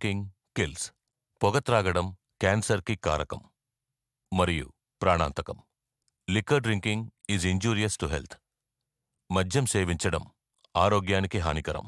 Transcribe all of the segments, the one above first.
Smoking kills పొగ త్రాగడం క్యాన్సర్కి కారకం మరియు ప్రాణాంతకం liquor drinking is injurious to health మద్యం సేవించడం ఆరోగ్యానికి హానికరం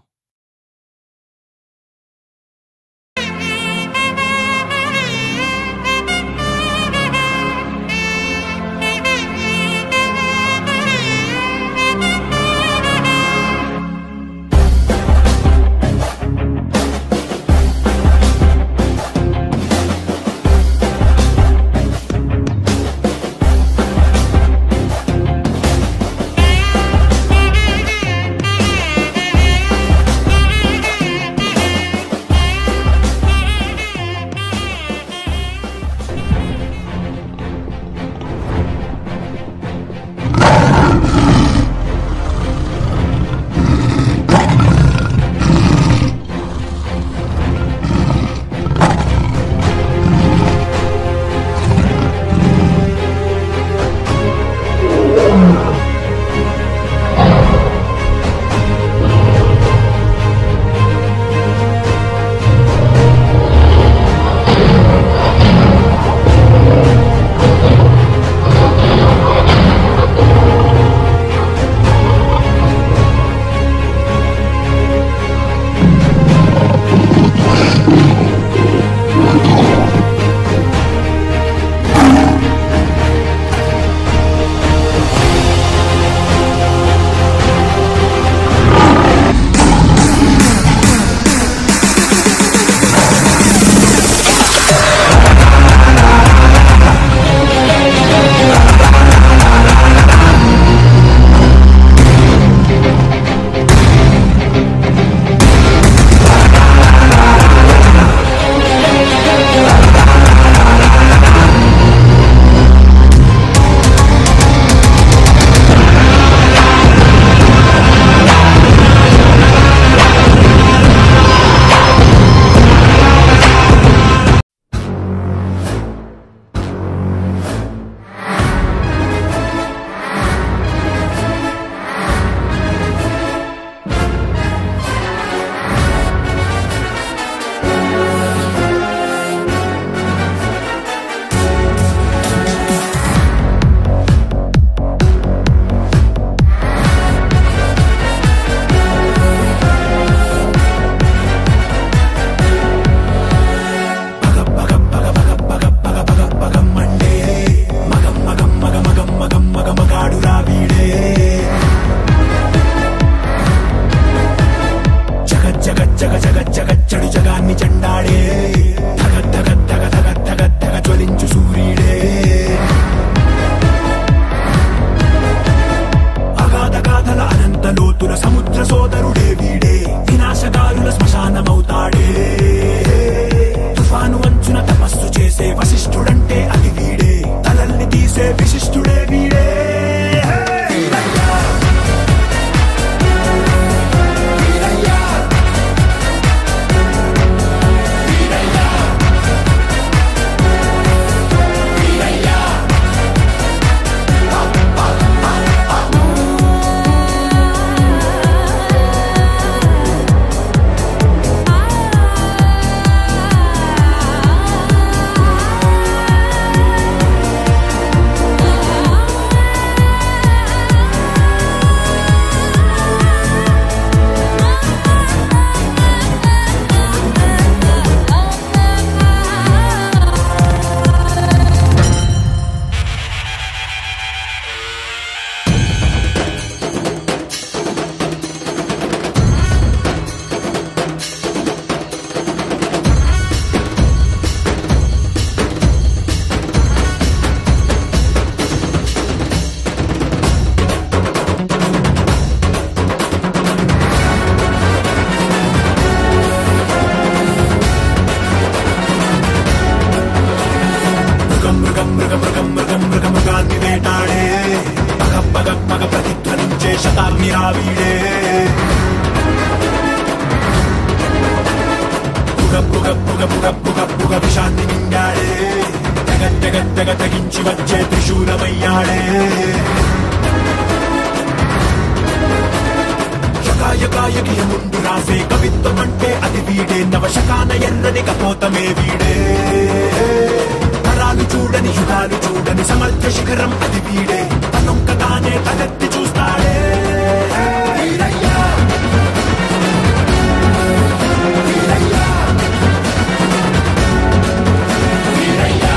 జగత్ జగత్ జగ జగత్ జగచ్చడు జగాన్ని చెండాడే ధగ ధగ ధగ ధగ ధగ ధగ జ్వలించు సూర్యుడే అగాధ గాథల అనంత లోతుల సముద్ర సోదరుడే వీడే వినాశకారుల శ్మశానమవుతాడే తుఫాను అంచున తపస్సు చేసే వశిష్ఠుడంటే అది వీడే తలల్ని తీసే విశిష్టుడే వీడే వీరయ్యా! వీరయ్యా! వీరయ్యా! వీరయ్యా! మృగం మృగం మృగ మృగం మృగం మృగ మృగాన్ని వేటాడే పగ పగ పగ ప్రతిధ్వనించే శతాగ్ని రావీడే పుగ పుగ పుగ పుగ పుగ పుగ విషాన్ని మింగాడే తెగ తెగ తెగ తెగించి వచ్చే త్రిశూలమయ్యాడే జగ గాయ గాయకి ముందు రాసే కవిత్వం అంటే అది వీడే నవశకాన ఎర్రని కపోతమే వీడే తరాలు చూడని యుగాలు చూడని సమర్థ శిఖరం అది వీడే తనొక్క తానే తలెత్తి చూస్తాడే వీరయ్యా వీరయ్యా వీరయ్యా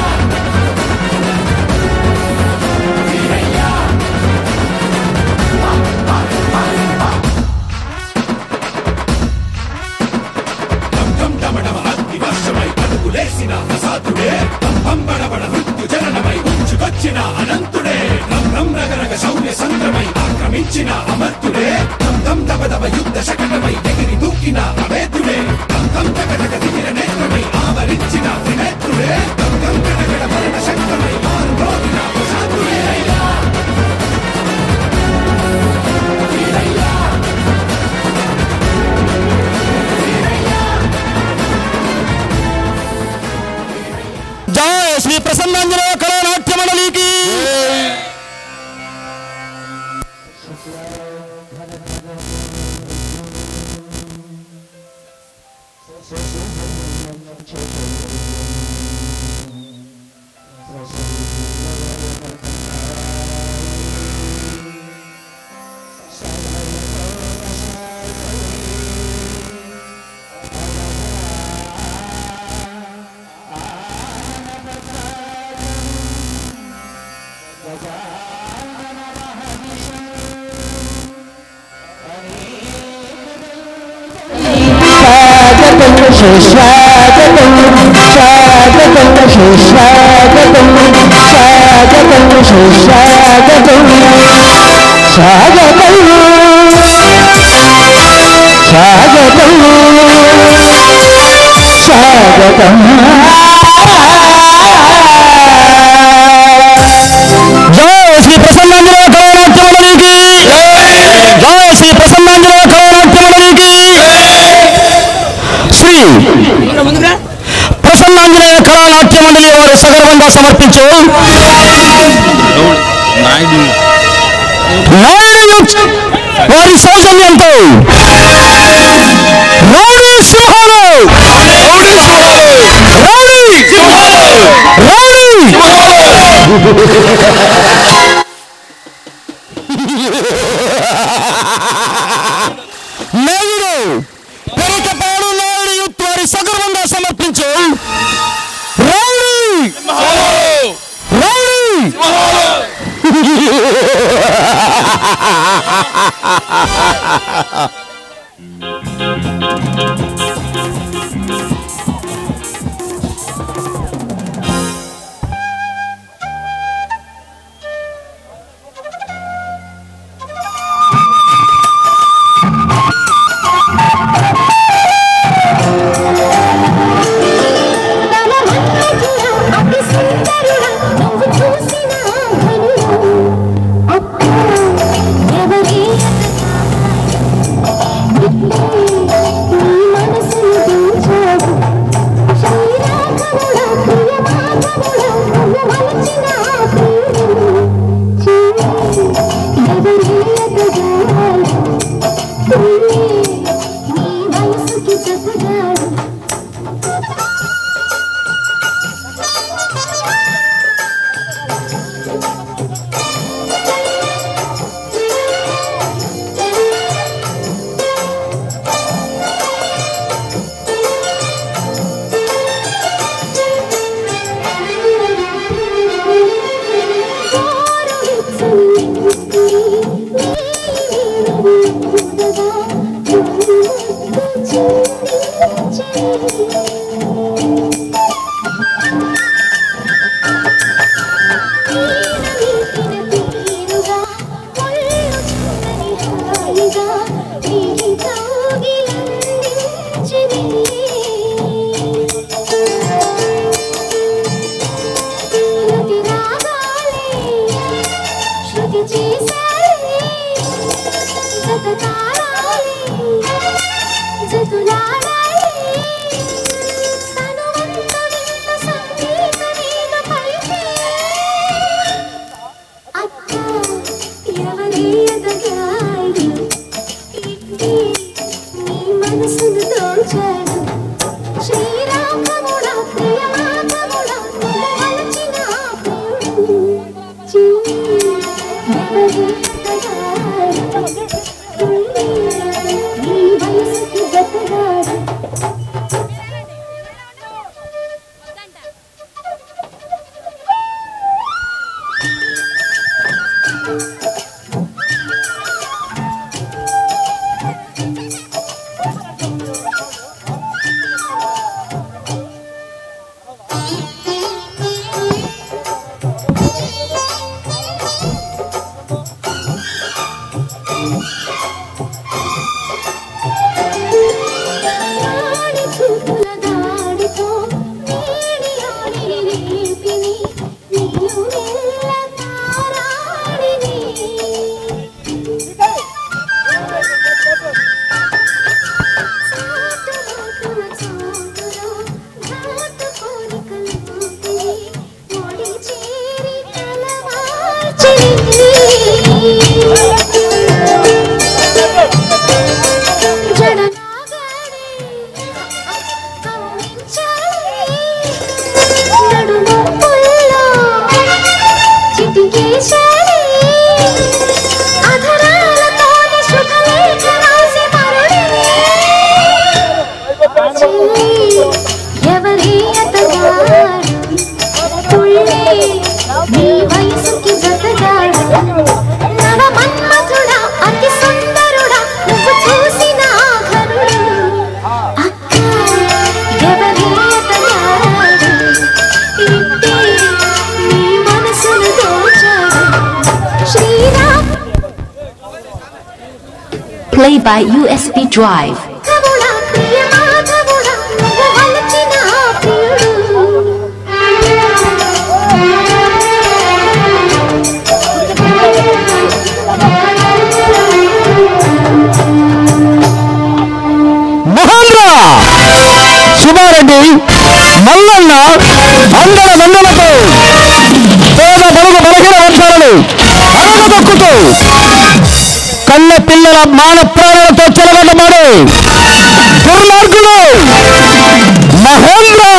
వీరయ్యా దంగం డమడమ అగ్ని వర్షమై అడుగులేసిన అసాధుడే దంభం బడబడ మృత్యు జననమై ఉంచుకొచ్చిన అనంతుడే రంగం రగరగ శౌర్య సంద్రమై ఆక్రమించిన అమర్తుడే దంగం దబ దబ యుద్ధ శకటమై ఎగిరి దూకిన అవేతుడే దంగం తగదగ దిగిన నేత్రమై ఆవరించిన త్రినేత్రుడే దంగం గడగడ మరణ శక్తమై మారు రోగిన ప్రశాంతుడే వీరయ్యా జయ శ్రీ ప్రసన్నాంజనేయ కళానాట్య మండలికి స్వాగతం సుస్వాగతం స్వాగతం సుస్వాగతం స్వాగతం సుస్వాగతం స్వాగతం స్వాగతం స్వాగతం జయ శ్రీ ప్రసన్నాంజనేయ కళానాట్య మండలికి జయ శ్రీ ప్రసన్నాంజనేయ కళానాట్య మండలికి శ్రీ ప్రసన్నాంజనేయ కళానాట్య మండలి వారు సగర్వంగా సమర్పించు నాయుడు యూత్ వారి సౌజన్యంతో రౌడీ సింహాలు rowdy rowdy Naidu Perakapadu Naidu youth వారి సగర్వంగా సమర్పించు రౌడీ రౌడీ అతి సుందరుడా నువ్వు చూసిన ఎవరి చిటికేశాలి అధరాలతోనే శుభలేఖ రాసి మరుడే ఎవరి అతగాడు తుళ్ళే నీ వయసుకి జతగాడు నవ మన్మథుడా అతి సుందరుడా నువ్వు చూసిన ఆఘనుడు అక్క ఎవరి అతగాడు ఇట్టే నీ మనసును దోచాడు Sriram Play by USB Drive. మాధవుడా ప్రియ మాధవుడా నువ్వు వలచిన ప్రియుడు మహేంద్ర సుబ్బారెడ్డి మల్లన్న అందర మందులతో పేద బడుగు బలహీన వర్గాలను అరగదొక్కుతూ కన్న పిల్లల మాన ప్రాణాలతో చెలగొట్టమాడు దుర్మార్గుడు మహేంద్ర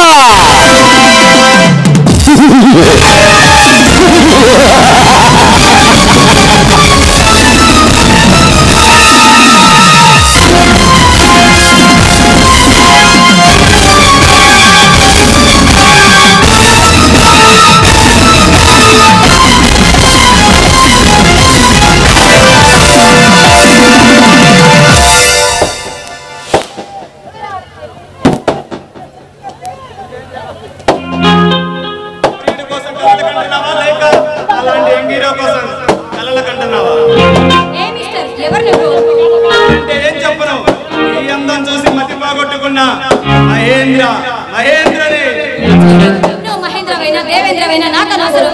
వీడి కోసం కలలు కంటున్నావా లేక అలాంటి ఎంగీరో కోసం కలలు కంటున్నావా ఏ మిస్టర్ ఎవరు నువ్వు అంటే ఏం చెప్పను ఈ అందం చూసి మతి పోగొట్టుకున్నా మహేంద్ర మహేంద్రని నువ్వు మహేంద్రవైనా దేవేంద్రవైనా నాకు అనవసరం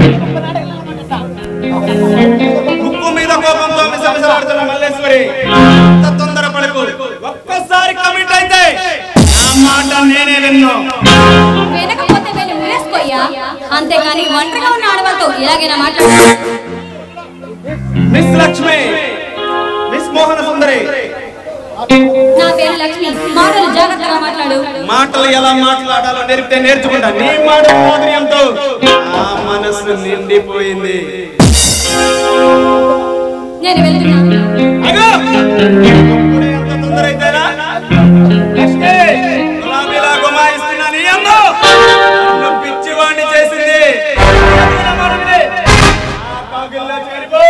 ఉప్పు మీద కోపంతో మిసమిసలాడుతున్న మల్లేశ్వరి అంత తొందర పడకు ఒక్కసారి కమిట్ అయితే నా మాట నేనే విన్ను వెనకపోతే వెళ్ళి వేసుకోయ్యా అంతేగాని ఒంటరిగా ఉన్న ఆడవాళ్ళతో ఇలాగైనా మాట్లాడు మిస్ లక్ష్మి మిస్ మోహన సుందరి నా పేరు లక్ష్మి మాటలు జాగ్రత్తగా మాట్లాడు మాటలు ఎలా మాట్లాడాలో నేర్పితే నేర్చుకుంటా నీ మాట మాధుర్యంతో ఆ మనసు నిండిపోయింది నేను వెళ్తున్నా అగో! ఇప్పుడే ఎంత తొందర అయితేనా? లక్ష్మి, గులాబీలా గుమాయిస్తున్న నీ అందం నన్ను పిచ్చివాణ్ణి చేసింది ఎదిగిన మనవి, ఆ కాగిల్లో చేరిపో.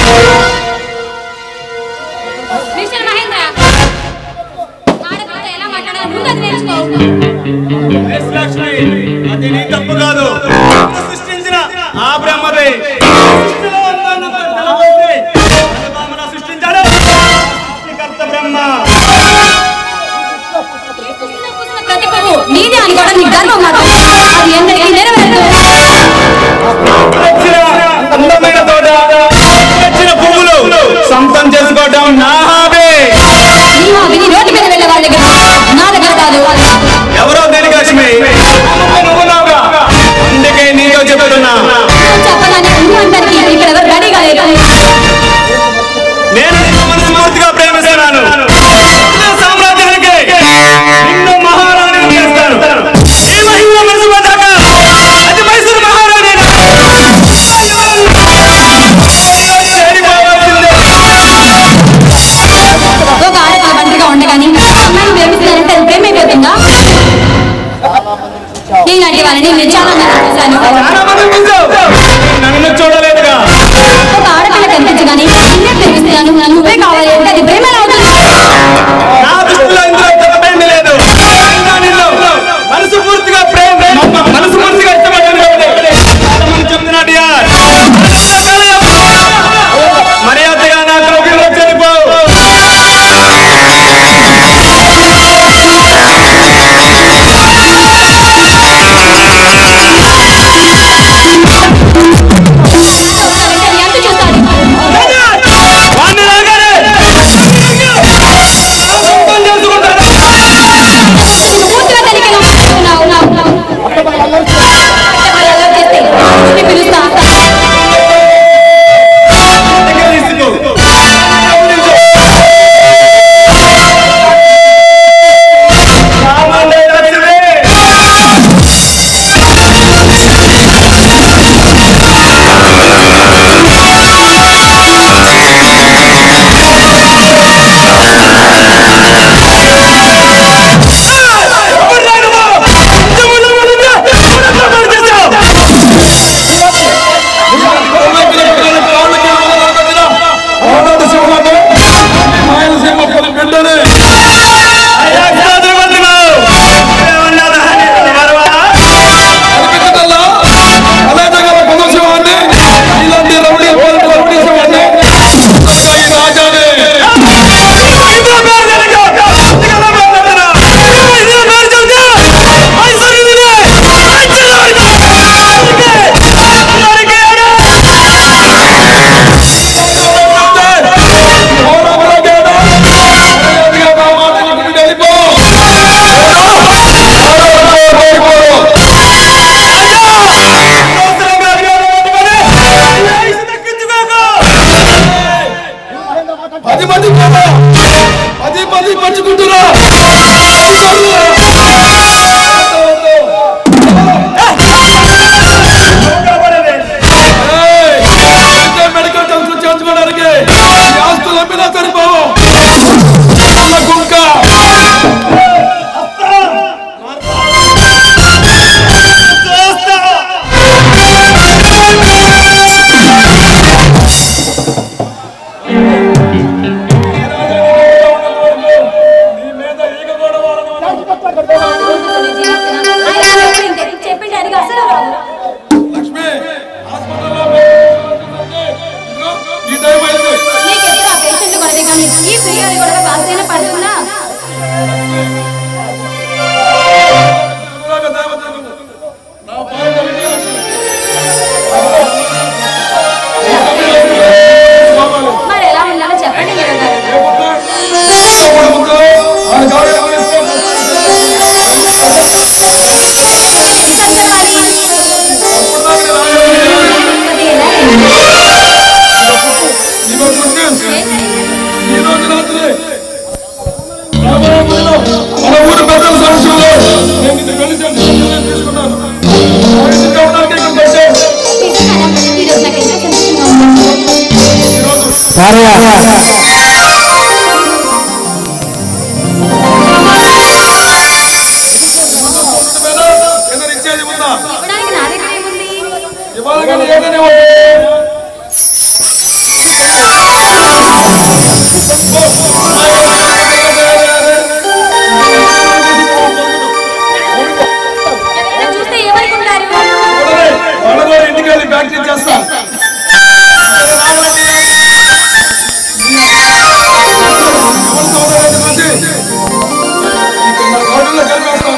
మిస్టర్ మహేంద్ర ఆడపిల్లతో ఎలా మాట్లాడాలో ముందు అది నేర్చుకో మిస్ లక్ష్మి, అది నీ తప్పు కాదు నువ్వు సృష్టించిన ఆ బ్రహ్మదే సృష్టిలో అందాన్నంతా తెలవస్తే, అనుభవమున సృష్టించాడు సృష్టికర్త బ్రహ్మ పుస్తకం పూసిన ప్రతి పువ్వు నీదే అనుకోవడం నీ గర్వం కాదు అది ఎన్నటికీ నెరవేరదు వచ్చిన అందమైన తోట వచ్చిన పువ్వులు సొంతం చేసుకోవడం నా హాబీ నీ హాబీని రోడ్డు మీద వెళ్ళే వాళ్ళ దగ్గర నా దగ్గర కాదు ఎవరో దేనికి లక్ష్మి నువ్వు నావుగా అందుకే నీతో చెబుతున్నా చెప్పగానే ఊహ ఈ టైం అయింది నీకెప్పుడు ఆ పేషెంట్ కొరది కానీ ఈ ప్రియాని కూడా కాస్తైనా పడుతుందా అలాగే దేవతలు. నా భార్య విని మరి ఎలా ఉన్నారో చెప్పండి మీరు గారు అది ఎలా అయింది? మన ఊరి పెద్దల సమస్యలో నేను నిన్ను కలిసి నిర్ణయం తీసుకున్నాను మా ఇంటికి రావడానికి ఇక్కడికి వచ్చాను. నిజంగానా? ఈరోజు నాకు ఎంతో సంతోషంగా ఉంది ఈరోజు భార్య రోడ్డు మీద ఏదైనా ఇచ్చేది ఉందా ఇవ్వడానికి నా దగ్గర ఏముంది ఇవాళ కానీ ఏదైనా ఉంది ఎవరైనా చూస్తే ఏమనుకుంటారు చూడలే, వాళ్ళ కూడా ఇంటికి వెళ్ళి ఫ్యాక్టరీ చేస్తా ఎవరు చూడలేదు మంది నా రోడ్డులో కలిపేస్తాం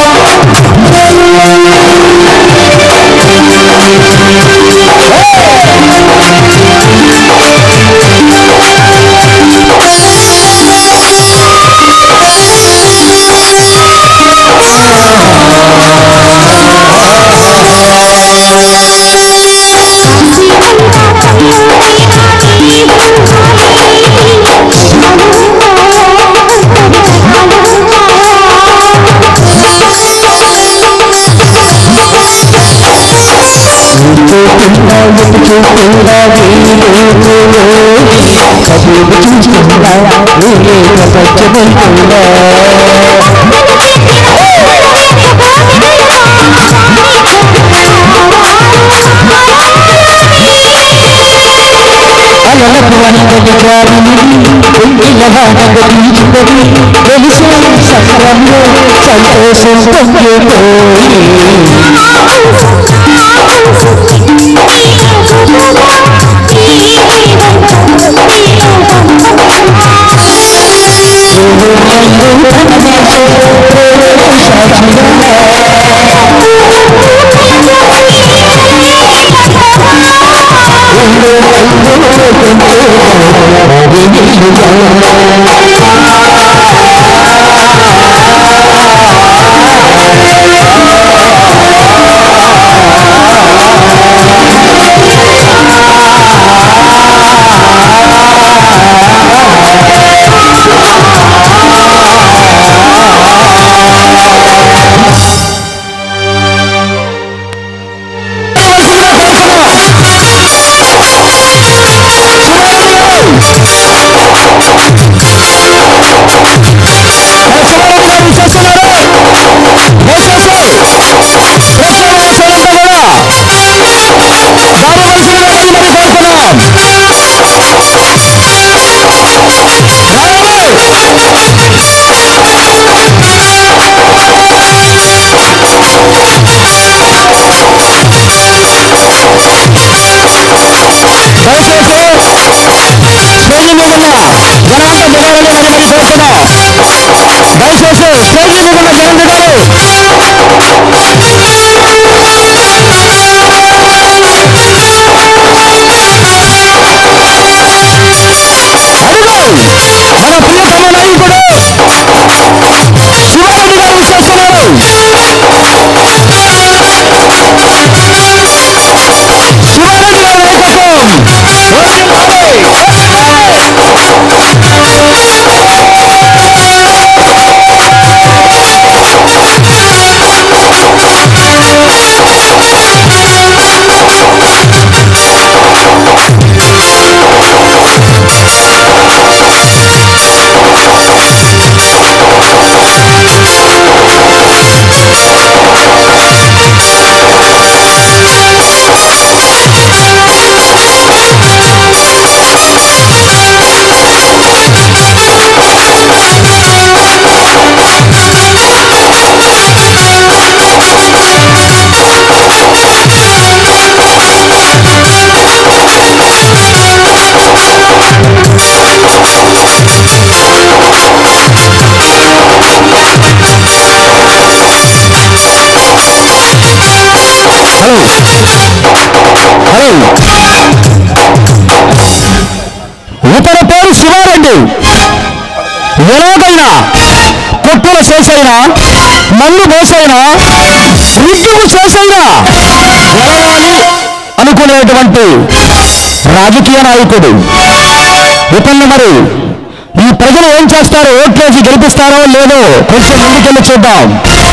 ఆ చూస్తున్నా ఎటు చూస్తున్నా చదువు చూస్తున్నా నేనే ప్రపంచమంటున్నా అలలకు అందరి గాలిని వెన్నెల వానగ తీర్చుకొని వెలిసే సంద్రంలో సంతోషం పొంగిపోయి స్టేజ్ మీద ఉన్న జనాంత దిగాలని మరి మరి కోరుతున్నాం దయచేసి స్టేజ్ మీద ఉన్న జనం దిగారు అదిగో మన ప్రియతమ నాయకుడు శివారెడ్డి గారు విచ్చేస్తున్నారు శివారెడ్డి గారి నాయకత్వం హలో ఇతని పేరు శివారెడ్డి ఎలాగైనా కొట్టుల చేసైనా మందు పోసైనా ఉద్యోగం చేసైనా గెలవాలి అనుకునేటువంటి రాజకీయ నాయకుడు ఇతన్ని మరి ఈ ప్రజలు ఏం చేస్తారో ఓట్లేసి గెలిపిస్తారో లేదో కొంచెం ముందుకెళ్ళి చూద్దాం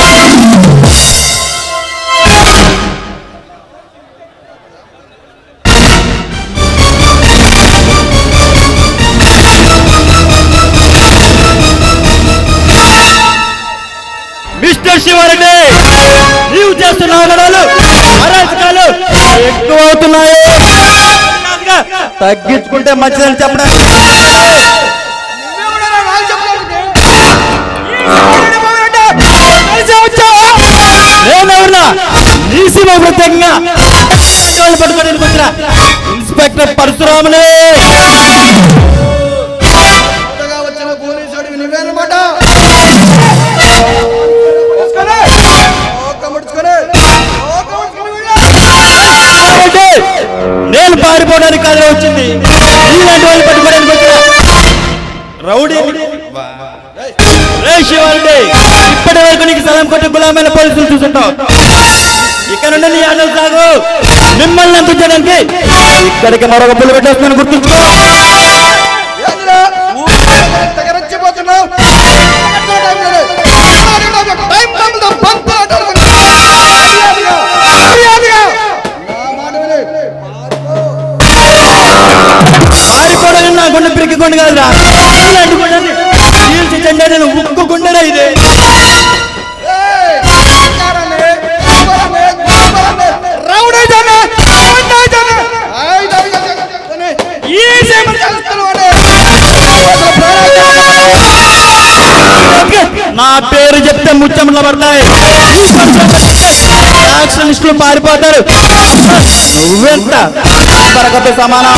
మిస్టర్ శివారెడ్డి నీవు చేస్తున్న ఆగడాలు అరాచకాలు ఎక్కువ అవుతున్నాయి తగ్గించుకుంటే మంచిదని చెప్పడానికి నేనెవరినా నీసీమ ప్రత్యేకంగా వాళ్ళు పట్టుకోవడానికి వచ్చిన ఇన్స్పెక్టర్ పరశురాముని వచ్చిన పోలీసుడివి నువ్వేనమాట కాబట్టి నేను పారిపోవడానికి కాదు వచ్చింది ఇలాంటి వాళ్ళు పట్టుకోవడానికి వచ్చిన రౌడీ రే శివారెడ్డి ఇప్పటి వరకు నీకు సలాం కొట్టి గులామైన పోలీసులు చూసుంటావు ఇక నుండి నీ ఆటలు సాగు మిమ్మల్ని అందించడానికి ఇక్కడికి మరొక పుల్లు పెట్టేస్తున్నాను గుర్తుంచుకో తెగరచ్చిపోతున్నావు టైం టైంలో పంపు ఆటలు. మర్యాదగా, మర్యాదగా. నా మాట విని కొండ పిరికి కొండ కాదురా ఇలాంటి కొండని చీల్చించండి నేను ఉక్కు కొండరా ఇది నా పేరు చెప్తే ముచ్చమల పడతాయి యాక్షనిస్టులు పారిపోతారు నువ్వెంత బరకతో సమానం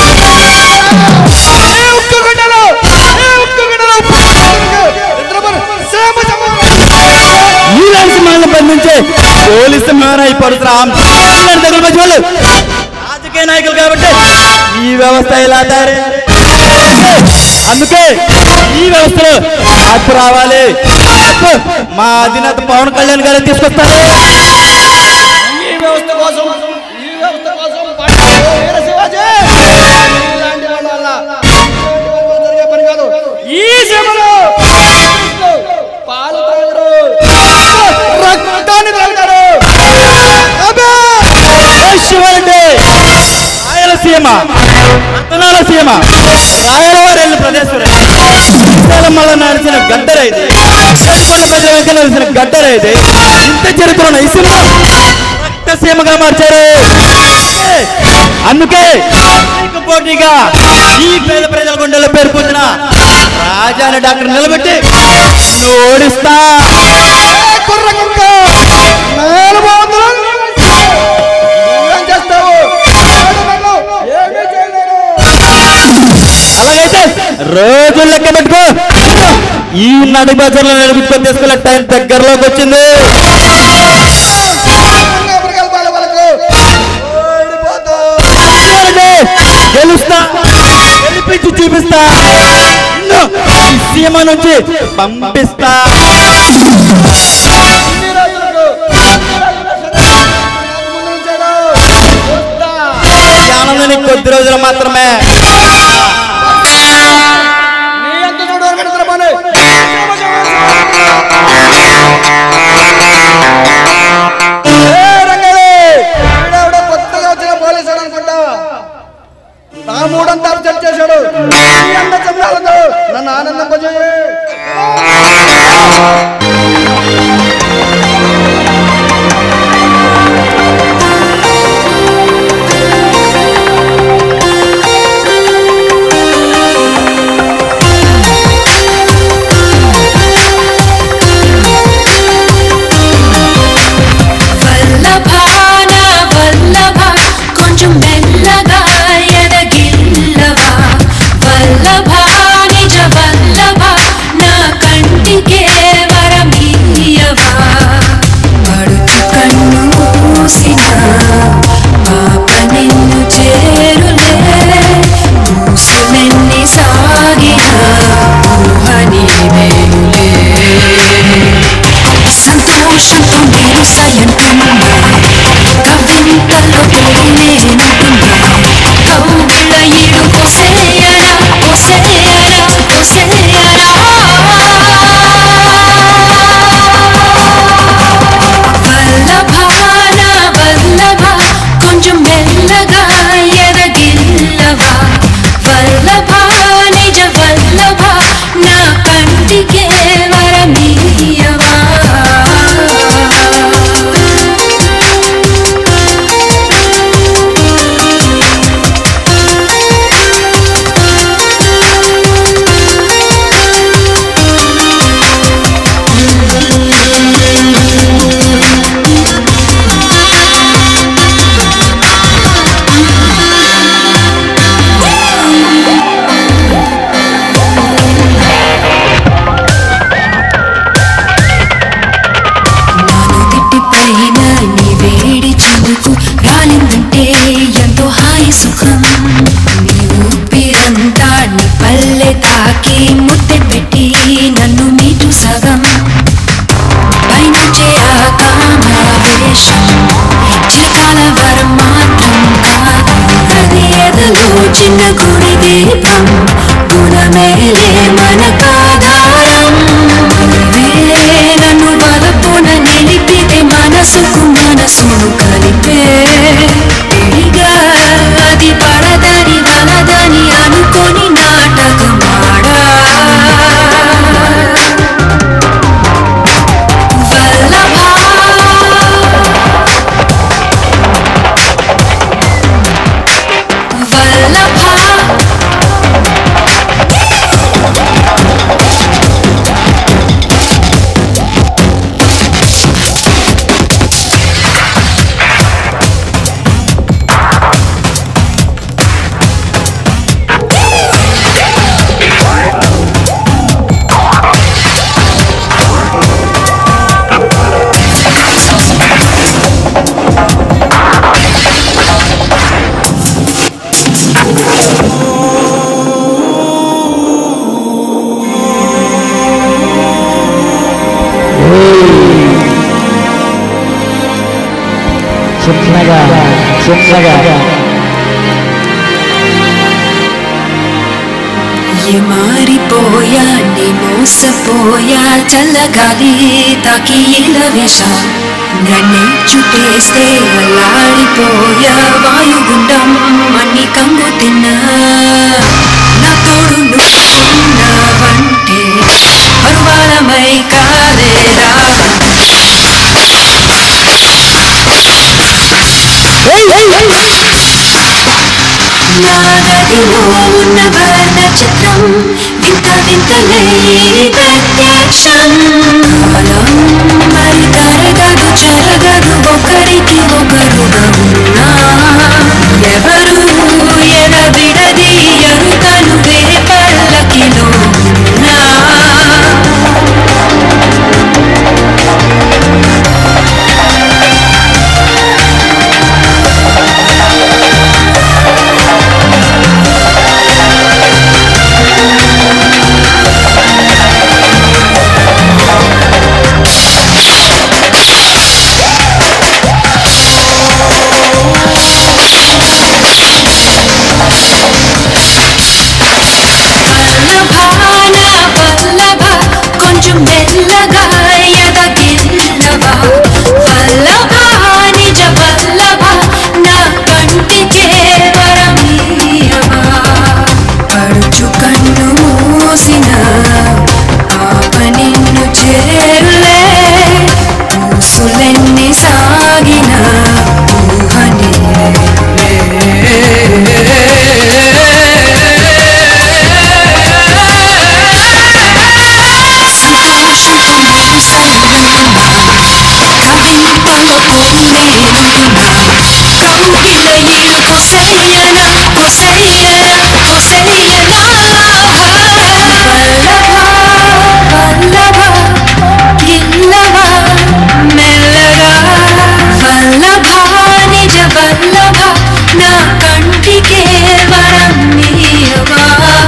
ఇలాంటి సింహాలను బంధించే పోలీసు సింహాన్ని అయిపోతున్నాం ఇలాంటి దగ్గర మధ్య వాళ్ళు రాజకీయ నాయకులు కాబట్టి ఈ వ్యవస్థ ఇలా తయారైంది అందుకే ఈ వ్యవస్థలో మార్పు రావాలి మార్పు మా అధినేత పవన్ కళ్యాణ్ గారు తీసుకొస్తారు ఈ వ్యవస్థ కోసం ఈ వ్యవస్థ కోసం పాటుపడే వీర శివాజీ ఇలాంటి వాళ్ళ వల్ల ఇలాంటి వాళ్ళ వల్ల జరిగే పని కాదు ఈ సభలో పాలు తాగరు రక్తాన్ని తాగుతారు అబ్బే! శివారెడ్డి రాయలసీమ రతనాల సీమ రాయలవారి ప్రదేశం మళ్ళీ నడిచిన గడ్డర ఇది చేరుకున్న ప్రజల వెంక నడిచిన గడ్డర ఇది ఇంత చరిత్ర ఉన్న ఈ సినిమా రక్త సీమగా మార్చారు అందుకే నీకు పోటీగా ఈ పేద ప్రజల గుండెల్లో పేరు పొందిన రాజాని డాక్టర్ నిలబెట్టి నువ్వు ఓడిస్తా కుర్ర కుక్క నేలబోతులు నువ్వేం చేస్తావు వాడు నన్ను ఏమీ చేయలేడు అలాగైతే రోజు లెక్క పెట్టుకో ఈ నడి బజార్లో నడిపించుకొని తీసుకెళ్ళే టైం దగ్గరలోకి వచ్చింది అమెరికల్ బాల వాళ్ళకు ఓడిపోతావు చూడండి, గెలుస్తా గెలిపించి చూపిస్తా నిన్ను ఈ సీమ నుంచి పంపిస్తా ఇన్ని రోజులకు ముందు ఉంచాడు చూస్తా ఈ ఆనందానికి కొద్ది రోజులు మాత్రమే నీ అంత చూడు వెంకటేశ్వర పని వీడెవడో కొత్తగా వచ్చిన పోలీసుడు అనుకుంటా నా మూడంతా చెక్ చేశాడు నీ అంత చందాలతో నన్ను ఆనందింపజేయి వల్లభాన వల్లభ కొంచెం మెల్లగా ఎదగిల్లవా వల్లభా నిజ వల్లభ నా కంటికే వరమీయవా పడుచు కన్ను మూసిన పాప నిన్ను చేరులే మూసులెన్ని సాగిన ఊహ నీవేనులే సంతోషంతో నేను సయంటున్నా కవింతల్లో నేనంటున్నా కౌగిళ్ళ ఈడు కోసేయరా కోసేయరా కోసేయరా వల్లభాన వల్లభ కొంచెం మెల్లగా ఎదగిల్లవా వల్లభా నిజ వల్లభ నా కంటికే వరమీయవా నాను తిట్టిపైన నీ వేడి చెందుకు రాలిందంటే ఎంతో హాయి సుఖం నీ ఊపిరంతా నీ పల్లె తాకి ముద్దె పెట్టి నన్ను మీటు సగం పైనుంచే ఆ కామావేశం చిరకాల వరం మాత్రం కాదు అది ఎదలో చిన్న గుడి దీపం గుణమేలే మనకాధారం నువ్వే నన్ను వలపున నిలిపితే మనసుకు మనసును కలిపే విడిగా అది పడదని వలదని అనుకొని నా ఏ మారిపోయా నీ మోసపోయా చల్లగాలి తాకి ఇలా వేషా నన్నే చుట్టేస్తే అల్లాడిపోయా వాయుగుండం మన్ని కంగు తిన్నా నా తోడు నువ్వున్నావంటే పరువాలమై కాలేదా నా గదిలో ఉన్న వర్ణ చిత్రం వింత వింతలే ప్రత్యక్షం కాలం మరి తరగదు చెరగదు ఒకరికి ఒకరుగా ఉన్నా ఎవరు ఎడబిడది ఎరుకను వేరే పల్లకిలో ఉన్నా వల్లభాన వల్లభ కొంచెం మెల్లగా ఎదగిల్లవా వల్లభ నిజ వల్లభ నా కంటికే వరమీయవా పడుచు కన్ను మూసిన ఆప నిన్ను చేరులే ఊసులెన్ని సాగిన నా కంటికే వరం నీయవా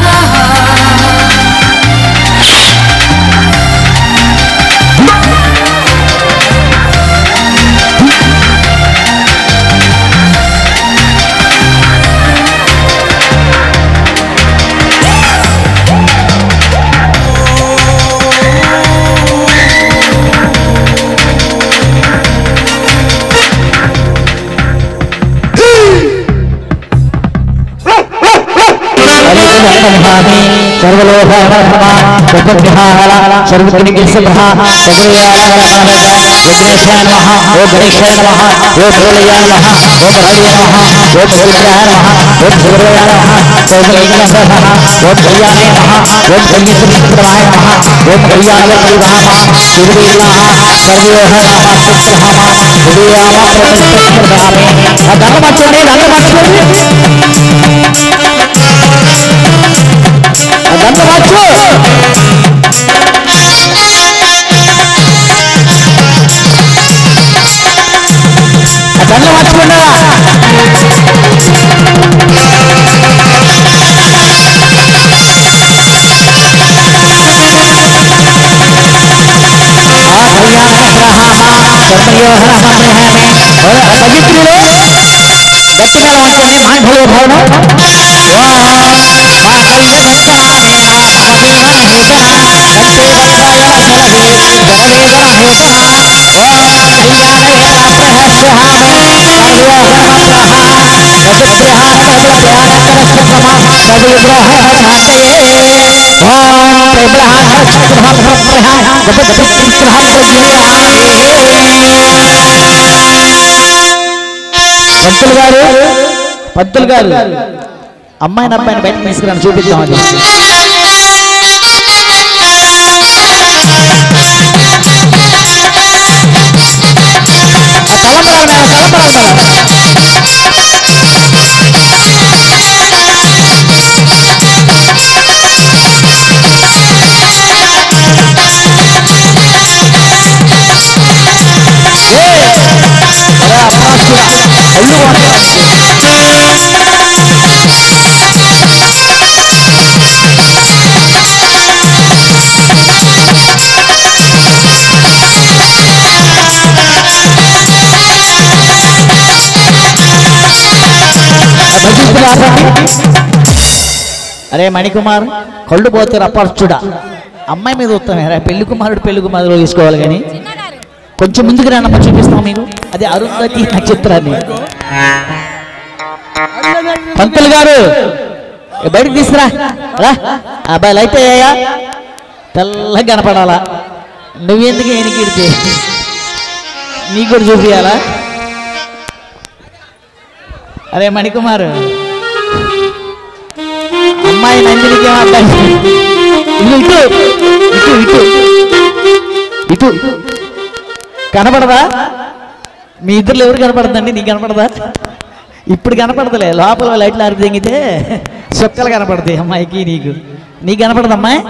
విఘ్నేశాయ నమ ఓ గణేశాయ నమ ఓ భోలయాయ నమ ఓ భరణ్య నమ ఓ భోగ్రహాయ నమ ఓ భూర్వయాయ నమ ఓ గణేశ నమ ఓ కళ్యాణాయ నమ ఓ కళ్యాణాయ నమ ఓ కళ్యాణ పరివామ శివదీర్ణాః సర్వయోహ నామ సుప్రహామ హృదయామ ప్రతిష్ఠితామి ఆ దండ మర్చండి దండ మర్చండి ఆ దండ మర్చు ఆ దండ మర్చకుండా పవిత్రులు గట్టిగా వంటనే మాండవ భవనం పంతులు గారు పంతులు గారు అమ్మాయిని అబ్బాయిని బయటకు తీసుకురాని చూపిద్దామని తలంబరాలు మేడం తలంబరాలు మేడం భజిస్తులు ఆపండి అరే మణికుమార్ కళ్ళు పోతే రపర్చుడా అమ్మాయి మీద ఉత్తమేరా పెళ్లి కుమారుడు పెళ్లి కుమారుడు తీసుకోవాలి కానీ కొంచెం ముందుకు రానమ్మ చూపిస్తాం మీకు అది అరుంధతి నక్షత్రాన్ని పంతులు గారు ఏ బయటికి తీసుకురా రా అబ్బాయి లైట్ అయ్యాయా తెల్లగా కనపడాలా నువ్వెందుకు ఎనికిడితే నీకు కూడా చూపియాలా అరే మణికుమార్ అమ్మాయి నందినికి ఏం అర్థం ఇటు ఇటు ఇటు ఇటు ఇటు కనపడదా మీ ఇద్దరు ఎవరు కనపడదండి నీకు కనపడదా ఇప్పుడు కనపడదులే లోపల లైట్లు ఆరి తెంగితే సుక్కలు కనపడతాయి అమ్మాయికి నీకు నీకు కనపడదు అమ్మాయి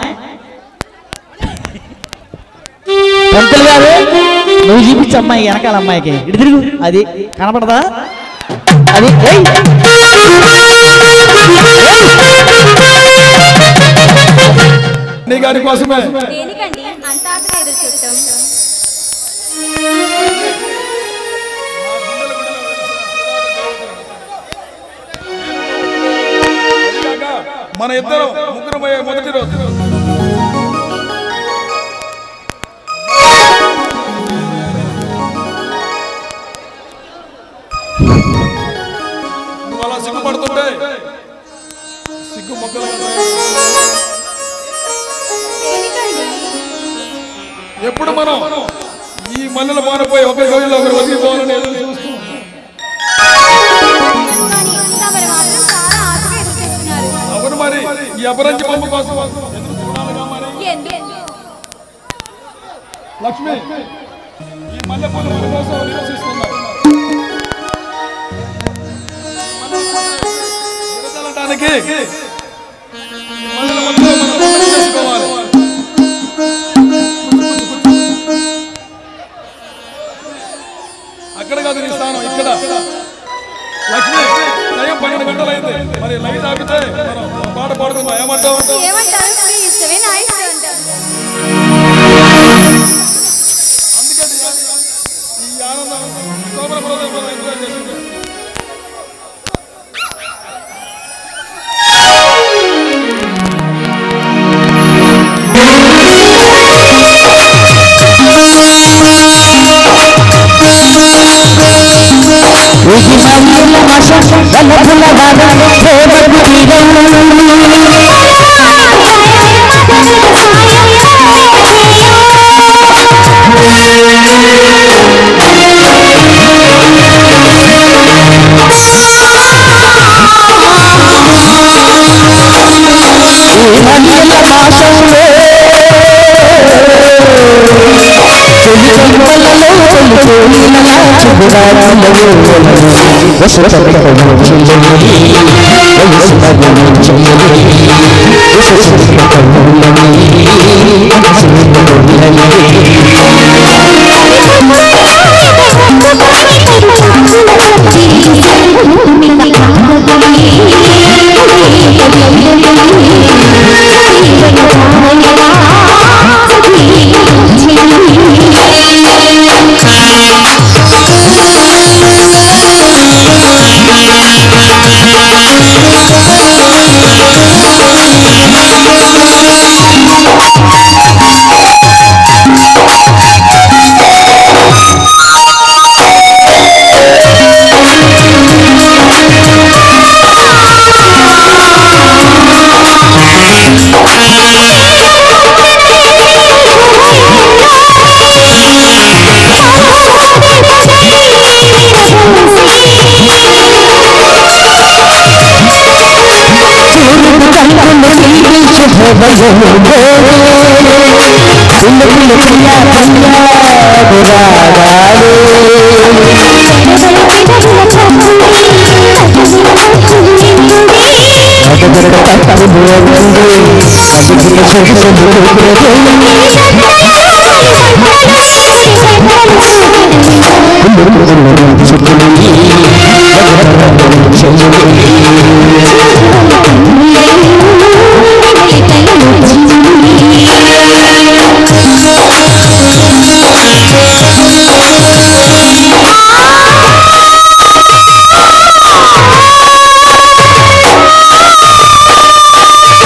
పంతులు గారు నువ్వు చూపించు అమ్మాయి వెనకాల అమ్మాయికి ఇటు తిరుగు అది కనపడదా అది ఏయ్. నీ గారి కోసమే దేనికండి అంత ఆశగా ఎదురు చూడటం మన ఇద్దరం ముగ్గురం అయ్యే మొదటి రోజు నువ్వు అలా సిగ్గుపడుతుంటే సిగ్గు మొక్కలు ఎప్పుడు మనం ఈ మల్లెల మారిపోయి ఒకరి గదిలో ఒకరు వదిలిపోవాలని ఎదురు చూస్తూ తమరు మాత్రం చాలా ఆశగా ఎదురు చూస్తున్నారు అవును మరి ఈ అపరంజి బొమ్మ కోసం ఎదురు చూడాలిగా మరి ఎందుకు లక్ష్మి ఈ మల్లెపూల మన కోసం నివసిస్తున్నారు విరజాలటానికి ఈ మల్లెల మధ్య మనం ఒకటి చేసుకోవాలి అక్కడ కాదు నీ స్థానం ఇక్కడ లక్ష్మి టైం పన్నెండు గంటలైంది మరి లైట్ ఆపితే మనం పాట పాడుకుందాం ఏమంటావు ఏమంటారు మీ ఇష్టమే నా ఇష్టం అంటారు అందుకని ఈ ఆనందం సోమర బ్రదర్ మనం ఎంజాయ్ చేసింది ఆ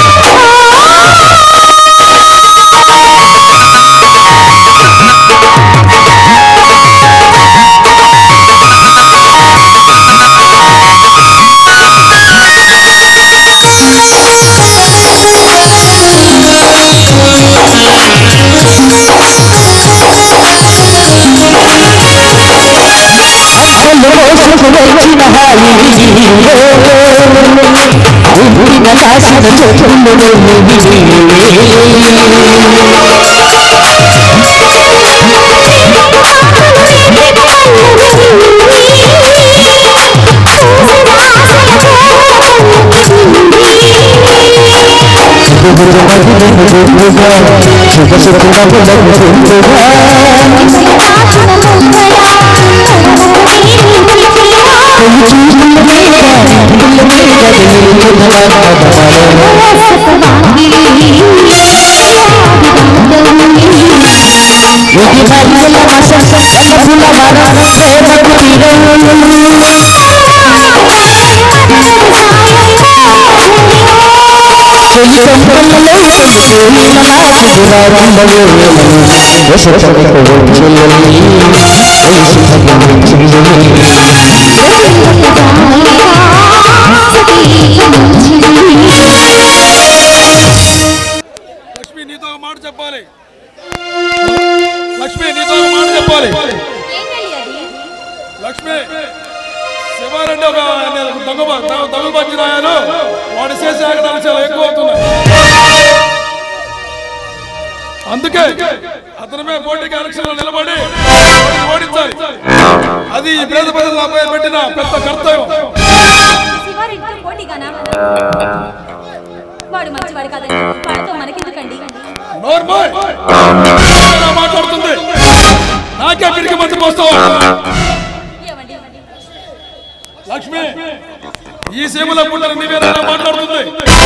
లక్ష్మి నీతో ఒక మాట చెప్పాలి లక్ష్మి నీతో ఒక మాట చెప్పాలి లక్ష్మి శివారెడ్డి ఒక దొంగ దొంగ పచ్చి రాయాలు వాడు చేసే ఆగడాలు చాలా ఎక్కువ అవుతున్నాయి అందుకే అతనిమే పోటీకి ఎలక్షన్ నిలబడి వాడిని ఓడించాలి అది ఈ పేద ప్రజలు నాపై పెట్టిన పెద్ద కర్తవ్యం శివారెడ్డితో పోటీగానా వాడు మంచివాడు కాదండి వాడితో మనకెందుకండి నోర్మోయ్ ఎలా మాట్లాడుతుంది నాకే పిరికి మంచి పోస్తావా ఏమండి లక్ష్మి ఈ సీమలో పుట్టిన నీవేనా మాట్లాడుతుంది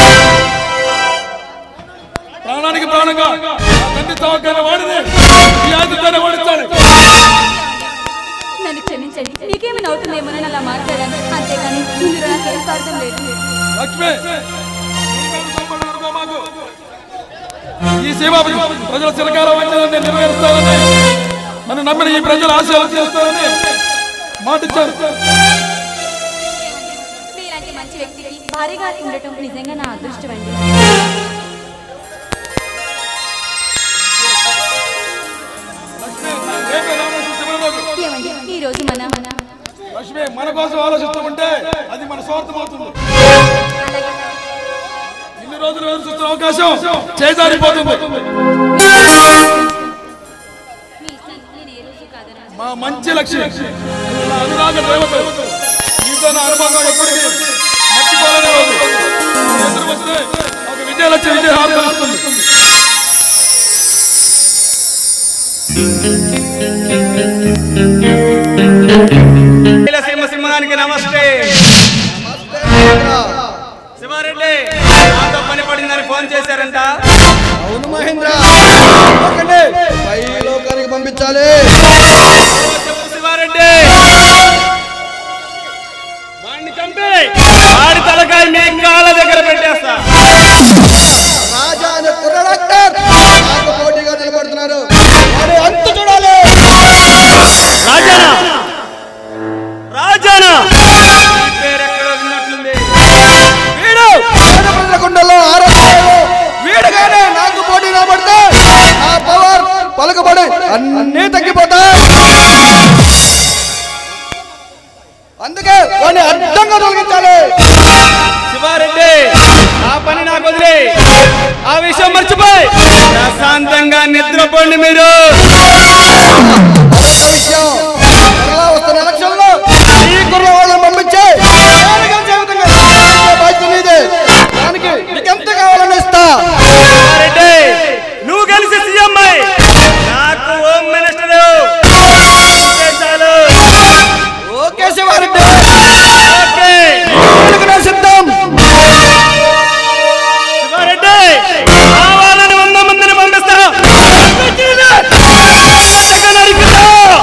ప్రాణానికి ప్రాణంగా నా తండ్రి తవకైన వాడిని ఈ ఆదిత్యాన్ని ఓడించాలి నన్ను క్షమించండి మీకేమైనా అవుతుందేమోనని అలా మాట్లాడాను అంతేగాని ఇందులో నాకు ఏం స్వార్థం లేదు లక్ష్మి మాకు ఈ సేవ ప్రజల చిరకాల వంచనని నెరవేరుస్తానని నన్ను నమ్మిన ఈ ప్రజల ఆశయాలు చేస్తానని మాటిచ్చారు మీలాంటి మంచి వ్యక్తికి భారీగా ఉండటం నిజంగా నా అదృష్టం అండి రేపే రామేశ్వర శిబిరంలోకి. ఏమండి ఈ రోజు మన మన లక్ష్మి మన కోసం ఆలోచిస్తూ ఉంటే అది మన స్వార్థం అవుతుంది ఇన్ని రోజులు ఎదురు చూస్తున్న అవకాశం చేజారిపోతుంది మా మంచి లక్ష్యం నా అనురాగ దేవత నీతో నా అనుబంధం ఎప్పటికీ మర్చిపోలేని రోజు నీ ఎదురు వస్తే ఒక విజయలక్ష్మి విజయహారం వస్తుంది సింహ సింహానికి నమస్తే శివారెడ్డి నాతో పని పడిందని ఫోన్ చేశారంట అవును మహేంద్ర ఒక్కడే పై లోకానికి పంపించాలి చెప్పు శివారెడ్డి వాడిని చంపి వాడి తలకాయ మీ కాళ్ళ దగ్గర పెట్టేస్తా రాజా అనే కుర్ర డాక్టర్ నాకు పోటీగా నిలబడుతున్నారు వాడి అంతు చూడాలి రాజానా రాజానా ఈ పేరు ఎక్కడో విన్నట్లుంది వీడు పేద ప్రజల గుండెల్లో ఆరోగ్యాలు వీడుగానే నాకు పోటీ నిలబడితే ఆ పవర్ పలుకుబడి అన్నీ తగ్గిపోతాయి అందుకే వాడిని అడ్డంగా తొలగించాలి శివారెడ్డి ఆ పని నాకు వదిలే ఆ విషయం మర్చిపోయి ప్రశాంతంగా నిద్రపోండి మీరు మరొక విషయం త్వరలో వస్తున్న ఎలక్షన్ లో ఈ కుర్ర వాళ్ళని పంపించి నేను గెలిచే విధంగా చేసే బాధ్యత నీదే దానికి నీకెంత కావాలని ఇస్తా శివారెడ్డి నువ్వు కలిసి సీఎం అయ్యి. నాకు హోమ్ మినిస్టర్ చాలు ఓకే శివారెడ్డి ఓకే ఇందుకు నేను సిద్ధం శివారెడ్డి కావాలని వంద మందిని పంపిస్తా నరికిస్తా.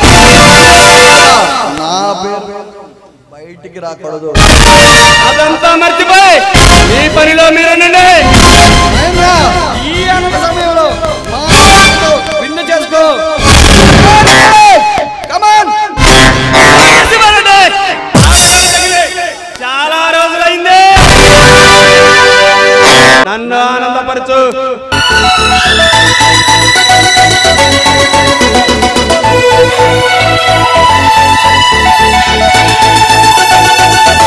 నా పేరు బయటికి రాకూడదు అదంతా మర్చిపోయి ఈ పనిలో మీరు ఉండండి. మహేంద్ర, ఈ అనంత సమయంలో మా ఆటతో విన్ను చేసుకో కమాన్ శివారెడ్డి, ఆటగాడు తగిలి చాలా రోజులైంది నన్ను ఆనందపరచు ఆ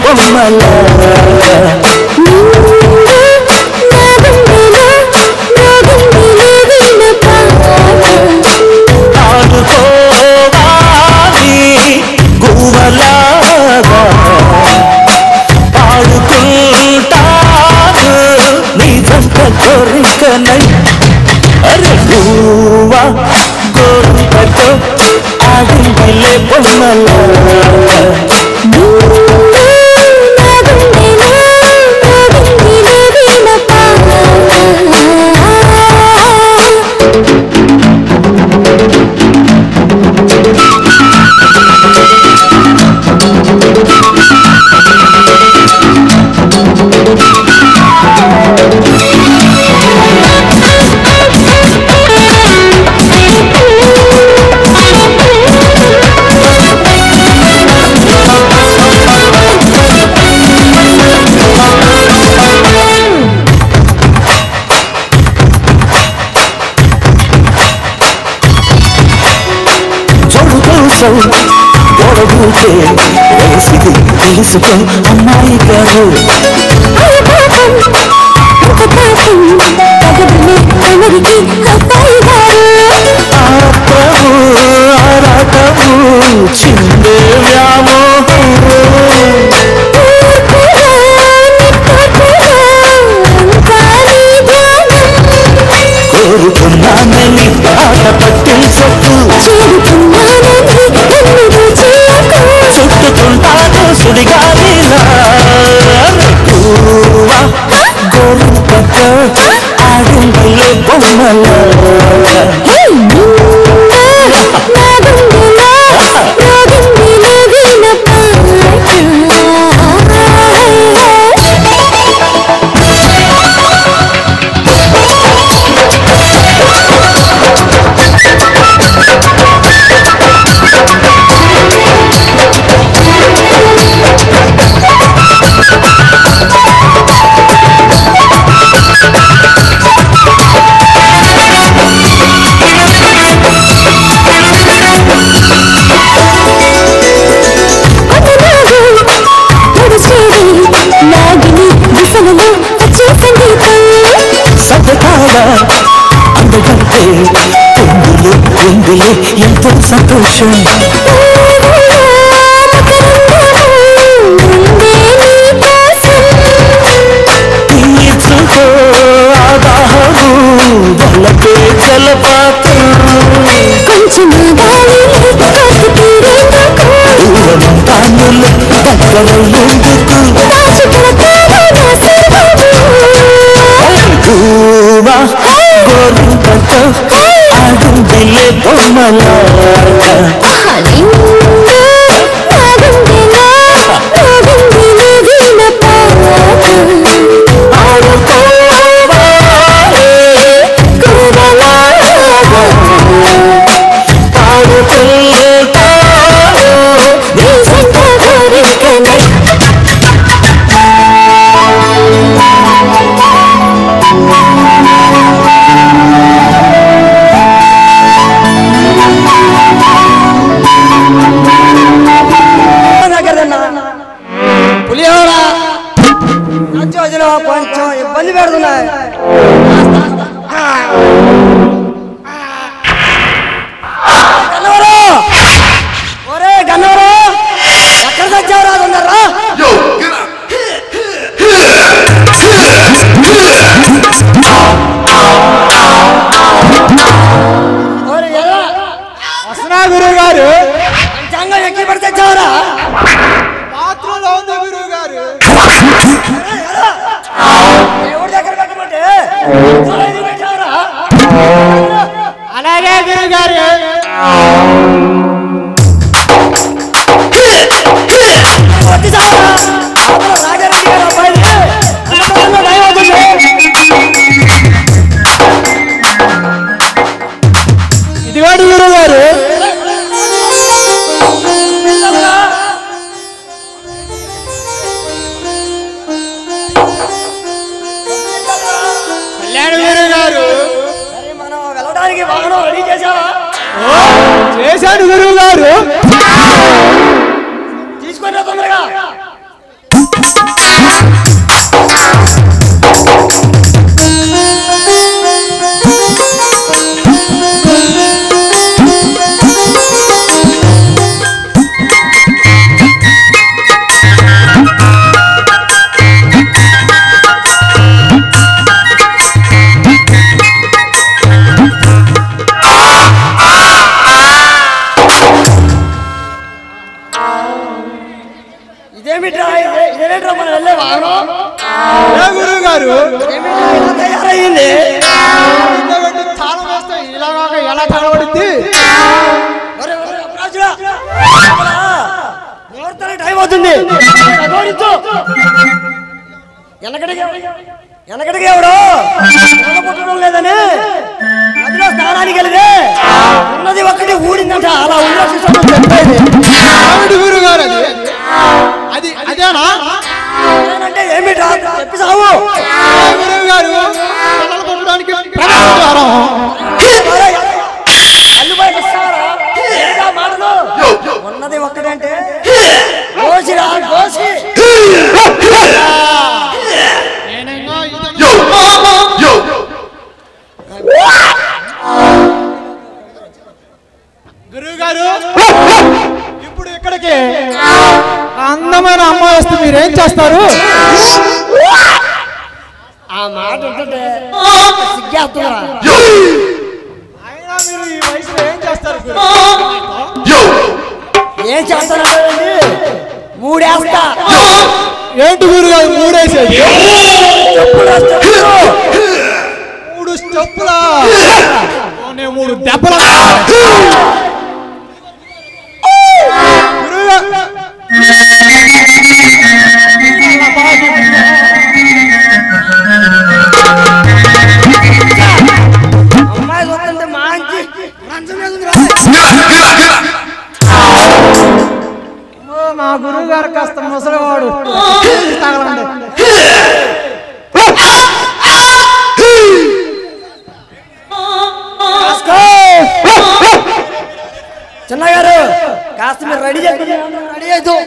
బొమ్మల ఆడుకోవాలి గువ్వలాగా పాడుకుంటాను నీ జంట కోరికనై అరే గువ్వ గోరికతో ఆడిందిలే బొమ్మలాగా చోడు కోసం గొడవూటే వేసిది తెలుసుకో అమ్మాయి గారు ఆత్రము ఆరాటము చిందే వ్యామోహం కోరుకున్నానని ఆట పట్టించకు చుట్టుకుంటాను సుడిగాలిలా పువ్వా గోరుకతో ఆడిందిలే బొమ్మలా సతకాల అందగంటే పొంగులు పొంగులు ఎంతో సంతోషం తీర్చుకో ఆదాహము వలపే జలపాతం దూరమంతానులు దగ్గరయ్యేందుకు గువ్వా గోరింకతో ఆడుందిలే బొమ్మలాగా ఆడుకోవాలి గువ్వలాగా పాడుకుంటాను నీ జంట కోరికనై పులిహోర నచ్చోజనం కొంచెం ఇబ్బంది పెడుతున్నాయి గన్నవరు! ఒరే గన్నవరు! ఎక్కడ తెచ్చావురా తొందరరా ఒరే ఎర్ర! వస్తున్నా గురువు గారు పంచాంగం ఎక్కి పడి తెచ్చావురా బాత్రూంలో ఉంది గురువు గారు దేవుడి దగ్గర పెట్టమంటే చాలా ఇది పెట్టావురా అలాగే గురువు గారు కొట్టి చావరా అవతల రాజారెడ్డి గారు అబ్బాయిని అంతమందిలో భయం అవుతుంది ఇదిగోండి గురువు గారు గౌరించు వెనకడికి వెనకడికి ఎవడు నల్ల పుట్టడం లేదని నదిలో స్నానానికి వెళ్ళితే ఉన్నది ఒక్కటి ఊడిందంట అలా ఉల్లాసిస్తాను చెప్పేది ఆవిడ గురువు గారు అది అది అదేనా అంటే ఏమిటా చెప్పి సావు గురువు గారు పిల్లలు కొట్టడానికి ప్రమాదం అల్లు బయట వస్తారా? ఏంటా మాటలు? ఉన్నది ఒక్కటంటే కోసిరా కోసి గురువు గారు ఇప్పుడు ఇక్కడికి అందమైన అమ్మాయి వస్తే మీరేం చేస్తారు ఆ మాట ఉంటుంటే సిగ్గేస్తుందిరా అయినా మీరు ఈ వయసులో ఏం చేస్తారు గురు? ఏం చేస్తానంటే మూడేస్తా ఏంటి గురు గారు మూడేసేది చెప్పురా, చెప్పులు. మూడు స్టెప్పులా ఓ, మూడు దెబ్బల అమ్మాయి చూస్తుంటే మంచి మంచం మీద ఉందిరా. ఓ, మా గురువు గారు కాస్త ముసలివాడు తగలండి కాస్కో. చిన్నగారు కాస్త మీరు రెడీ చేయండి రెడీ అయితే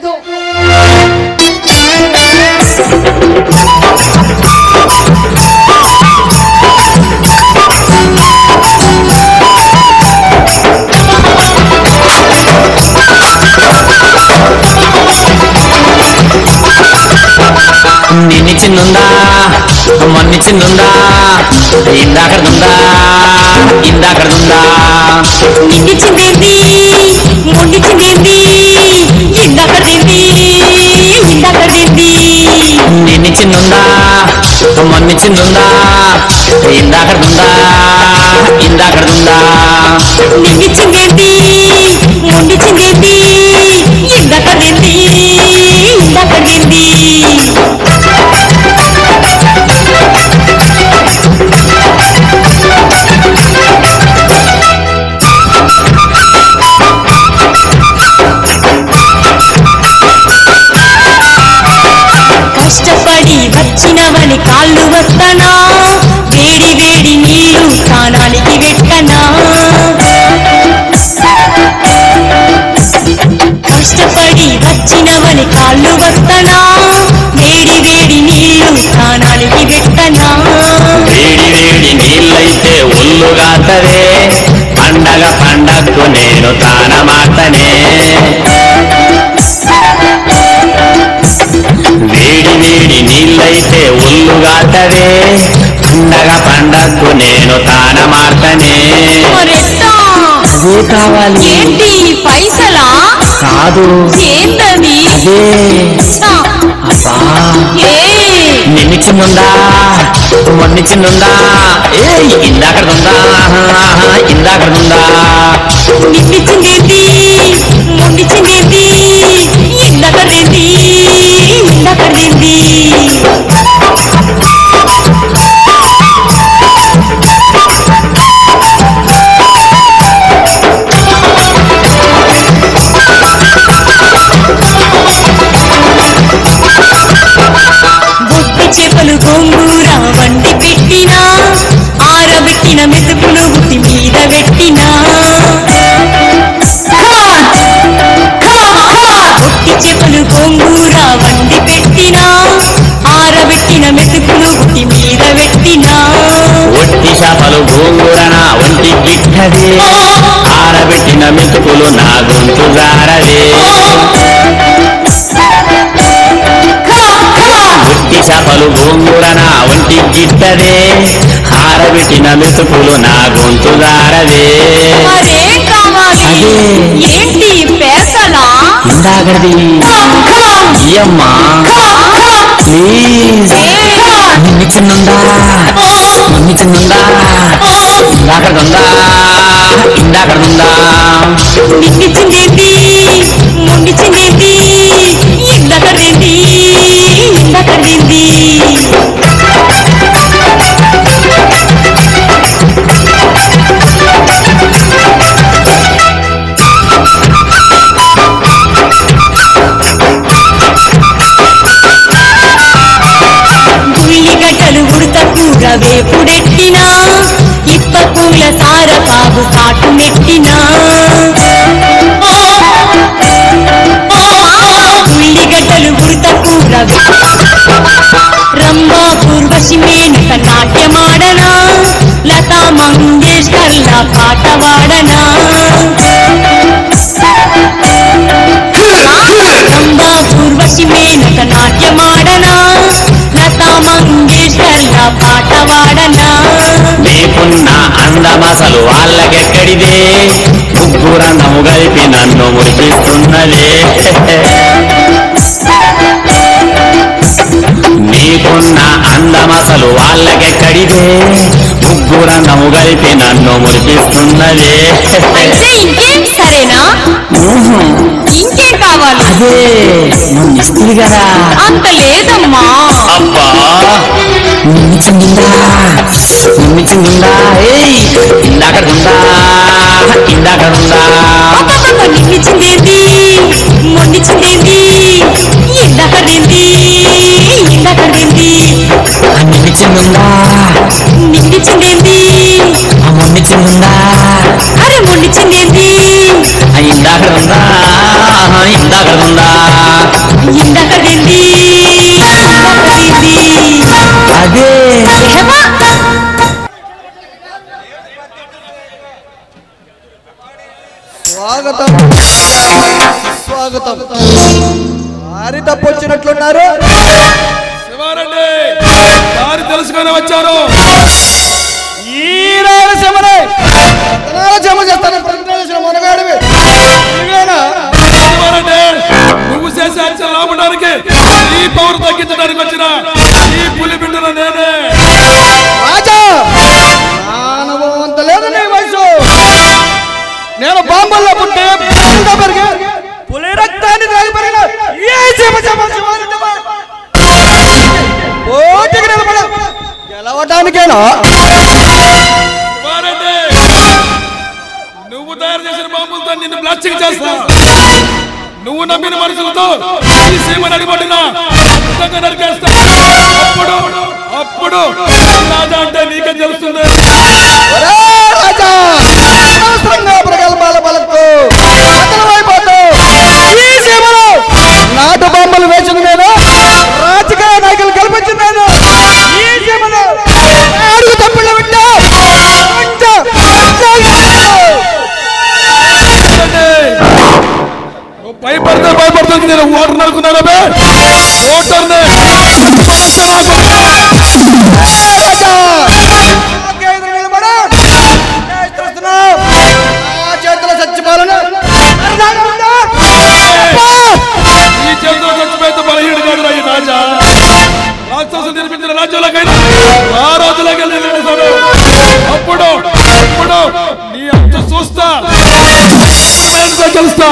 నిన్ను చిన్నుందా మొన్ని చిన్నుందా ఇందాకడుందా ఇందాకడుందా నిండిచిందేంది ముండిచిందేంది ఇందాకదేంది ఇందాకదేంది నిన్ను చిన్నుందా మొన్ని చిన్నుందా ఇందాకడుందా ఇందాకడుందా నిండిచిందేంది ముండిచిందేంది ఇందాకదేంది ఇందాకదేంది కష్టపడి వచ్చినవని కాళ్ళు వస్తనా వేడి వేడి నీళ్లు స్నానానికి పెట్టనా కష్టపడి వచ్చినవని కాళ్ళు వస్తనా వేడి వేడి నీళ్లు స్నానానికి పెట్టనా వేడి వేడి నీళ్ళైతే ఒళ్ళుగాతవే పండగ పండగకు నేను తానమాతనే వేడి వేడి నీళ్ళైతే ఒళ్ళుగాతవే పండగ పండగకు నేను తానమాతనే మరెట్టా? అదే కావాలి ఏంటి పైసలా కాదు ఏంటది అదే ఛ! అబ్బా ఏ నిన్ను చిన్నుందా మొన్ని చిన్నుందా ఏ ఇందాకడుందా ఇందాకడుందా నిండిచిందేంటి ముండిచిందేంటి ఇందాకదేంటి ఇందాకదేంటి బొట్టి చేపలు గోంగూర వండి పెట్టినా ఆరబెట్టిన మెతుకులు గుట్టి మీద పెట్టినా బొట్టి చేపలు గోంగూర వండి పెట్టినా ఆరబెట్టిన మెతుకులు గుట్టి మీద పెట్టినా ఒట్టి చేపలు గోంగూరన ఒంటి గిట్టదే ఆరబెట్టిన మెతుకులు నా గొంతు జారవే ఒట్టి చేపలు గోంగూరన ఒంటి గిట్టదే ఆరబెట్టిన మెతుకులు నా గొంతు జారవే మరేం కావాలి అదే. ఏంటి పేసలా ఇందాకది ఇయ్యమ్మా ప్లీజ్ నిన్ను చిన్నుందా నిన్ను చిన్నుందా ఇందాకడుందా ఇందాకడుందా నిండిచిందేంటి ముండిచిందేంటి ఇందాక వేపుడెట్టినా ఇప్ప పూల సార కాగు కాటు నెట్టినా ఉల్లిగడ్డలు గుర్త కూర రంభా పూర్వశి మేనక నాట్యమాడనా లతా మంగేష్కర్ల పాట వాడనా రంభా పూర్వశి మేనక నాట్యమాడనా లతా మంగేష్కర్ల పాట వాడనా నీకున్న అందమసలు వాళ్ళకెక్కడిదే ముగ్గురన్నము కలిపి నన్ను మురిపిస్తున్నదే నీకున్న అందమసలు వాళ్ళకెక్కడిదే ముగ్గురన్నము కలిపి నన్ను మురిపిస్తున్నదే అయితే ఇంకేం సరేనా ఇంకేం కావాలి అదే నువ్వు ఇస్తుంది కదా అంత లేదమ్మా అబ్బా నిన్ను చిందిందా నిన్ను చిందిందా ఏయ్ ఇందాక ఉందా ఇందాక ఉందా అబ్బబ్బబ్బ, నిన్నిచ్చిందేంది మొన్నిచ్చిందేంది ఇందాకదేంది ఇందాకదేంది నిన్ను చిందుందా నిన్నిచ్చిందేంది ఆ మొన్ని చిందుందా అరే మొన్నిచ్చిందేంది ఆ ఇందాక ఉందా ఇందాక ఉందా ఇందాకదేంది ఇందాకదేంది అదే ఏహమా? స్వాగతం స్వాగతం వారి తప్పొచ్చినట్లున్నారు శివారెడ్డి దారి తెలుసుకొని వచ్చారు ఈ రాయలసీమనే రాయలసీమ చేస్తాను ప్రతిపాదించిన మనగాడివి ఇవేనా శివారెడ్డి నువ్వు చేసే హత్యలు ఆపడానికి ఈ పవర్ తగ్గించడానికి వచ్చిన ఈ పులి బిడ్డను నేనే రాజా మానవం అంత లేదు నీ వయసు నేను బాంబల్లో పుట్టి బాంబుగా పెరిగి పులి రక్తాన్ని తాగి పెరిగిన ఏ సీమ సీమ శివారెడ్డి వా- పోటీకి నిలబడ గెలవడానికేనా శివారెడ్డి నువ్వు తయారు చేసిన బాంబులతో నిన్ను బ్లాస్టింగ్ చేస్తా నువ్వు నమ్మిన మనుషులతో ఈ సీమను అడిగొట్టిన ఖచ్చితంగా నరికేస్తా అప్పుడు అప్పుడు రాజా అంటే నీకే తెలుస్తుంది ఒరే రాజా అనవసరంగా ప్రగల్భాల బలకు బదలమైపోతావు. ఈ సీమలో నాటు బొమ్మలు వేసింది నేను రాజకీయ నాయకులు కల్పించింది నేను ఈ సీమలో అడుగు తప్పులు వింటా వింటా, వింటా. నువ్వు భయపడితే భయపడుతుంది నేను ఓటర్ అనుకున్నాను బే ఓటర్ని సమస్య నాకు ఏ రాజా నాకే ఎదురు నిలబడు. నేను చూస్తున్నావు. నా చేతిలో చచ్చిపోవాలని అర్థంగా ఉందా? అబ్బా! ఈ చేతిలో చచ్చిపోతే బలహీన కాదురా ఈ రాజా రాక్షసులు నిర్మించిన రాజ్యంలోకైనా ఆ రోజులకి వెళ్ళాడు అప్పుడు అప్పుడు నీ అంత చూస్తా ఇప్పుడు మేలుతో గెలుస్తా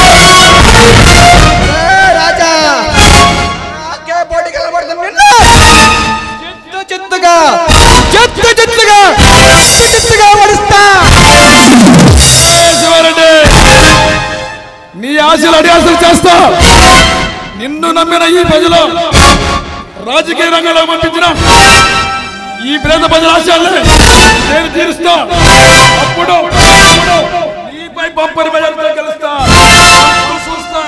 ఏ రాజా నాకే పోటీ కలబడుతుంది నిన్ను చిత్తు చిత్తుగా చిత్తు చిత్తుగా చిత్తు చిత్తుగా ఓడిస్తా ఏ శివారెడ్డి నీ ఆశలు అడియాసలు చేస్తా నిన్ను నమ్మిన ఈ ప్రజలు రాజకీయ రంగంలో పంపించిన ఈ పేద ప్రజల ఆశయాల్ని నేను తీరుస్తా అప్పుడు అప్పుడు నీపై పంపని ప్రజలతో గెలుస్తా అప్పుడు చూస్తా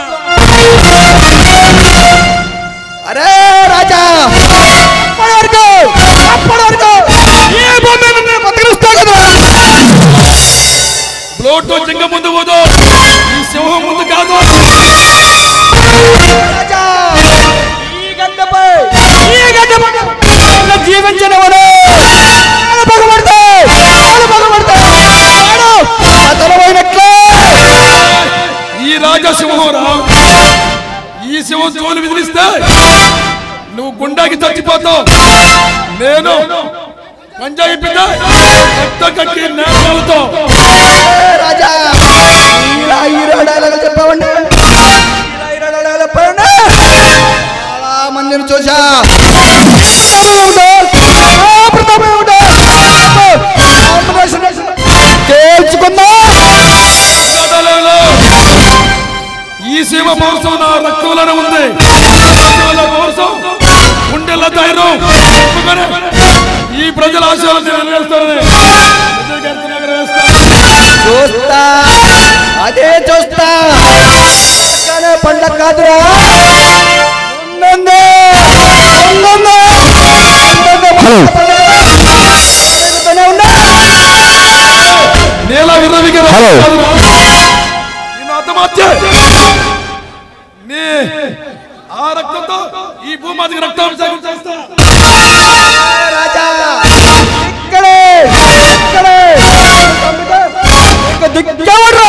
అరే రాజా అప్పటి వరకు అప్పటి వరకు ఈ భూమి మీద నేను బతికిస్తా కదా బ్లోట్ జింగ ముందు పోదు ఈ సింహం ముందు కాదు రాజా ఈ గడ్డపై ఈ గడ్డపై నన్ను జీవించినవను నేను పగబడతా నేను పగబడతా వాడు అతనమైనట్లే ఈ రాజసింహం రా ఈ సింహం తోలు విదిలిస్తే నువ్వు గుండాకి చచ్చిపోతావు నేను పంజాబీ బిడ్డ రక్త కక్కి నేరాలతో ఏ రాజా ఇలా హీరో డైలాగ్ చెప్పావండి ఇలా హీరో డైలాగ్ చెప్పావండి చాలా మందిని చూసా ప్రతాపం ఏమిటో? ఆ ప్రతాపం ఏమిటో? ఆంధ్రప్రదేశ్ తేల్చుకుందా కథలలో ఈ సీమ పౌరుషం నా రక్తంలోనే ఉంది రక్తంలో పౌరుషం గుండెల ధైర్యం ఒప్పుకొని ఈ ఈ ప్రజల ఆశయాలను నెరవేరుస్తానని ప్రజలకు ఎంత నెరవేరుస్తాను చూస్తా అదే చూస్తా కానీ పండగ కాదురా ముందుంది. ముందుంది. ముందుంది. జరుగుతూనే ఉన్నా. నేల విర్రవిగ హలో. నిన్ను ఆత్మహత్య నీ ఆ రక్తంతో ఈ భూమాదికి రక్తాభిషేకం చేస్తా రాజా ఇక్కడే ఇక్కడే ఇక దిక్కెవడ్రా?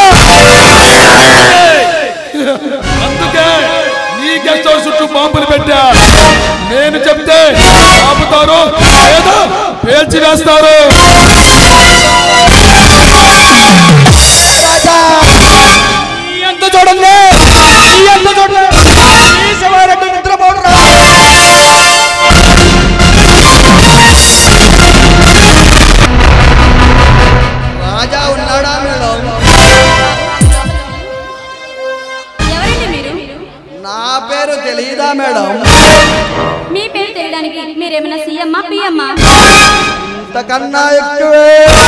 అందుకే నీ గెస్ట్ హౌస్ చుట్టూ బాంబులు పెట్టా నేను చెప్తే ఆపుతారు లేదా పేల్చి వేస్తారు రాజా ఈ ఎంత చూడండి ఈ ఎంత చూడండి ఈ శివారెడ్డి నిద్రపోడురా రాజా ఉన్నాడా మేడం ఎవరండి మీరు నా పేరు తెలియదా మేడం మీ పేరు తెలియడానికి మీరేమైనా సీఎమ్మా పిఎమ్మా ఇంతకన్నా ఎక్కువే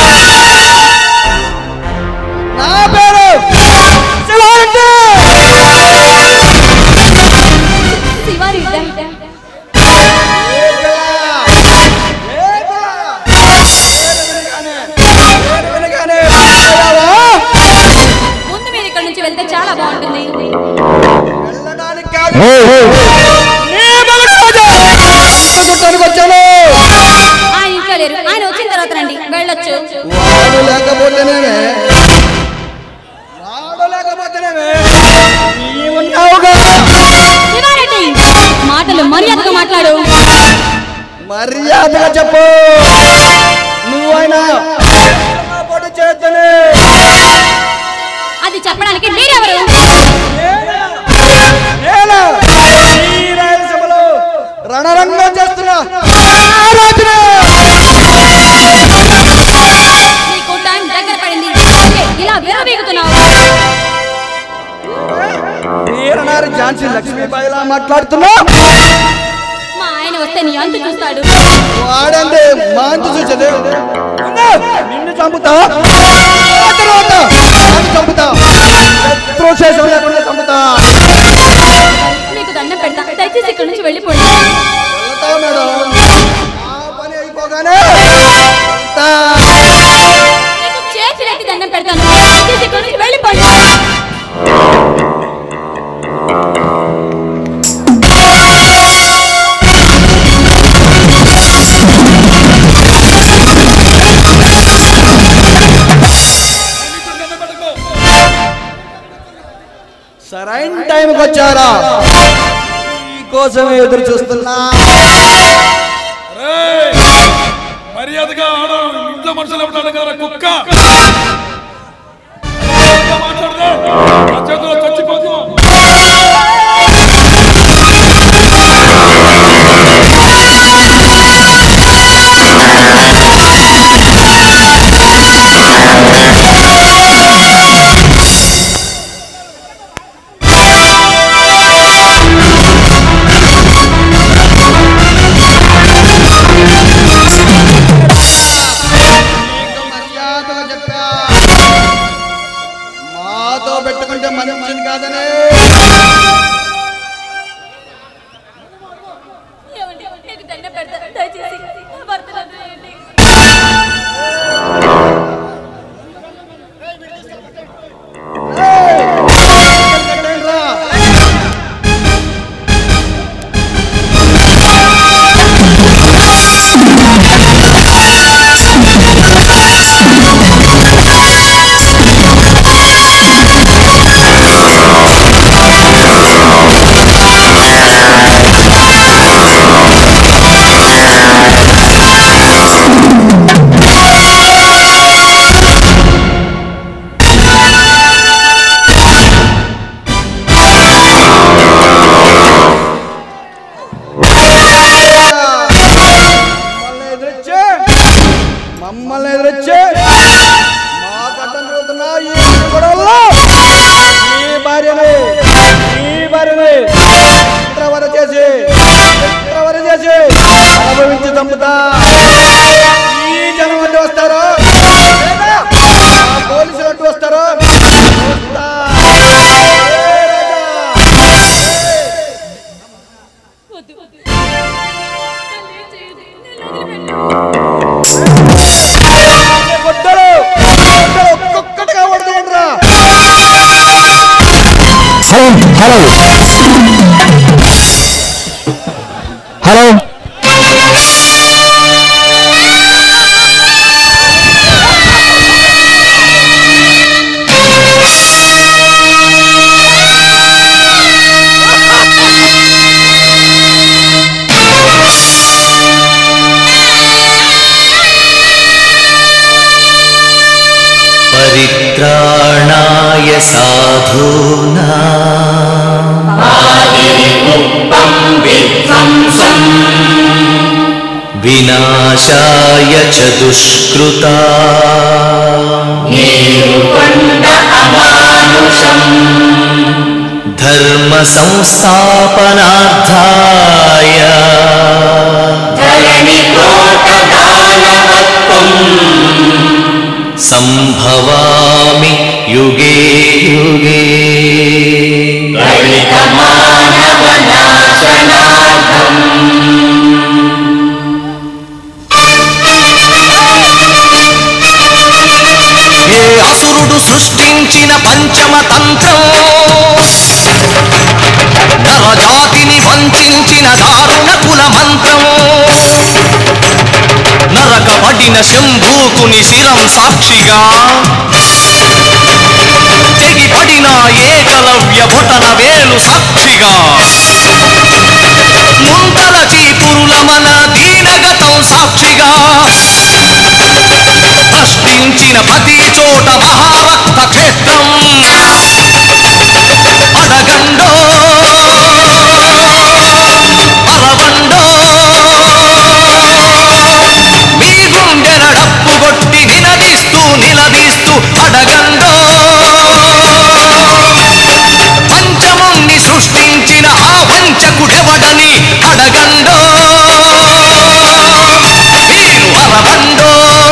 నా పేరు శివారెడ్డి శివారి వినగానే భయపడ్డావా? ముందు మీరు ఇక్కడ నుంచి వెళ్తే చాలా బాగుంటుంది వెళ్ళడానికి కాదు. నీ మగడు రాజా. ఇంత చుట్టానికి వచ్చాను ఆయన ఇంట్లో లేరు ఆయన వచ్చిన తర్వాత రండి వెళ్ళొచ్చు వాడు లేకపోతేనేమే వాడు లేకపోతేనేమే నీ ఉన్నావుగా శివారెడ్డి మాటలు మర్యాదగా మాట్లాడు మర్యాదగా చెప్పు నువ్వైనా పొడి చేతనే అది చెప్పడానికి మీరెవరు నేల ఈ రాయలసీమలో రణరంగం చేస్తున్నా ఆరాధనే నీకు టైం దగ్గర పడింది అందుకే ఇలా విరవీగుతున్నావు వీరనారి ఝాన్సీ లక్ష్మీబాయిలా మాట్లాడుతున్నా మా ఆయన వస్తే నీ అంతు చూస్తాడు వాడండి మాంతి చూసేది ఉండు, నిన్ను చంపుతా ఆ తర్వాత వాడిని చంపుతా శత్రు శేషం లేకుండా చంపుతా మీకు దండం పెడతా దయచేసి ఇక్కడ నుంచి వెళ్ళిపోండి వెళ్తా మేడం ఆ పని అయిపోగానే వెళ్తా. మీకు చేతులెత్తి దండం పెడతాను దయచేసి ఇక్కడ నుంచి వెళ్ళిపోండి సరైన టైంకి వచ్చారా కోసమే ఎదురు చూస్తున్నా రేయ్! మర్యాదగా ఆడ ఇంట్లో మనుషులు ఎవరు అడగారా కుక్క మర్యాదగా మాట్లాడదే నా చేతిలో చచ్చిపోతున్నావు నీకు మర్యాదగా చెప్పా మాతో పెట్టుకుంటే మంచిది కాదనే ఏమండి? మీకు దండం పెడతా దయచేసి భర్తను వదిలేయండి. ఆ హలో హలో परित्राणाय साधूना विनाशाय च दुष्कृता धर्म संस्थापनार्थाय सम्भवामि युगे युगे ఏ అసురుడు సృష్టించిన పంచమ తంత్రం నరజాతిని వంచిన దారుణ కుల మంత్రం నరకబడిన శంభూకుని శిరం సాక్షిగా తెగిపడిన ఏకలవ్య బొటన వేలు సాక్షిగా ముంతల చీపురుల మన దీనగతం సాక్షిగా ప్రశ్నించిన ప్రతి చోట మహారక్త క్షేత్రం అడగండో అరవండో మీ గుండెల డప్పు కొట్టి నిలదీస్తూ నిలదీస్తూ అడగండో పంచముణ్ణి సృష్టించిన ఆ వంచకుడెవడని అడగండో మీరు అరవండో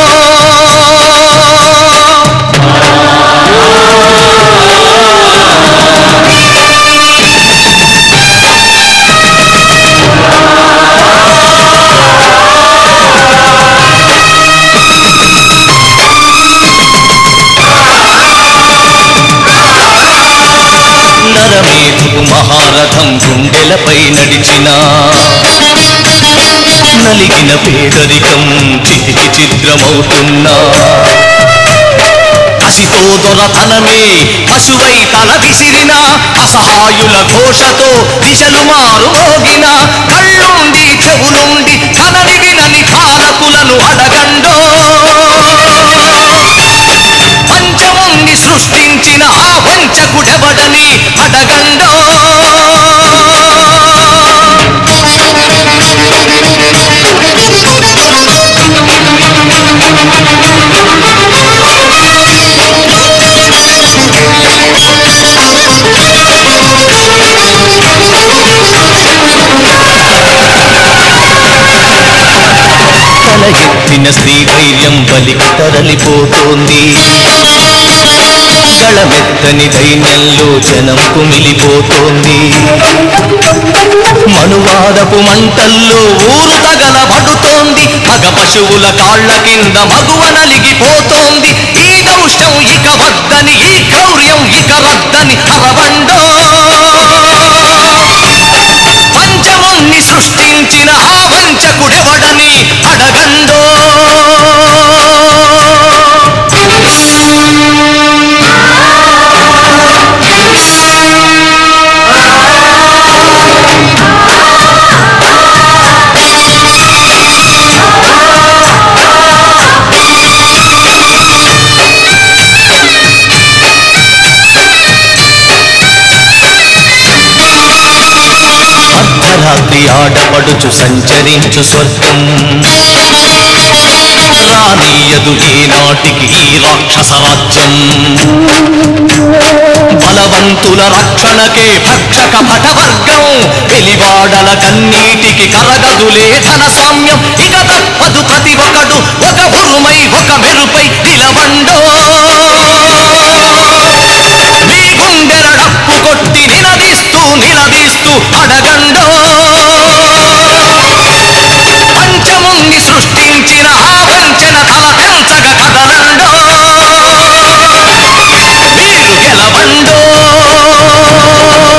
నరమేధుకు మహారథం గుండెలపై నడిచిన నలిగిన పేదరికం చితికి చిద్రమవుతున్నా కసితో దొరతనమే పశువై తల విసిరిన అసహాయుల ఘోషతో దిశలు మారు మోగిన కళ్ళుండి చెవులుండి కనని వినని కారకులను అడగండో పంచముణ్ణి సృష్టించిన ఆ వంచకుడెవడని అడగండో తల ఎత్తిన స్త్రీ ధైర్యం బలికి తరలిపోతోంది గళమెత్తని దైన్యంలో జనం కుమిలిపోతోంది మనువాదపు మంటల్లో ఊరు తగలబడుతోంది మగ పశువుల కాళ్ళ కింద మగువ నలిగిపోతోంది ఈ దౌష్టం ఇక వద్దని ఈ క్రౌర్యం ఇక రద్దని అరవండో పంచముణ్ణి సృష్టించిన ఆ వంచకుడెవడని అడగండో అర్ధరాత్రి ఆడపడుచు సంచరించు స్వర్గం రానీయదు ఈనాటికి ఈ రాక్షస రాజ్యం బలవంతుల రక్షణకే భక్షక భటవర్గం వెలివాడల కన్నీటికి కరగదులే ధన స్వామ్యం ఇక తప్పదు ప్రతి ఒక్కడు ఒక ఉరుమై ఒక మెరుపై నిలవండో మీ గుండెల డప్పు కొట్టి నిలదీస్తూ నిలదీస్తూ అడగండో పంచముణ్ణి సృష్టించిన ఆ వంచన తల తెంచగ కదలండో మీరు గెలవండో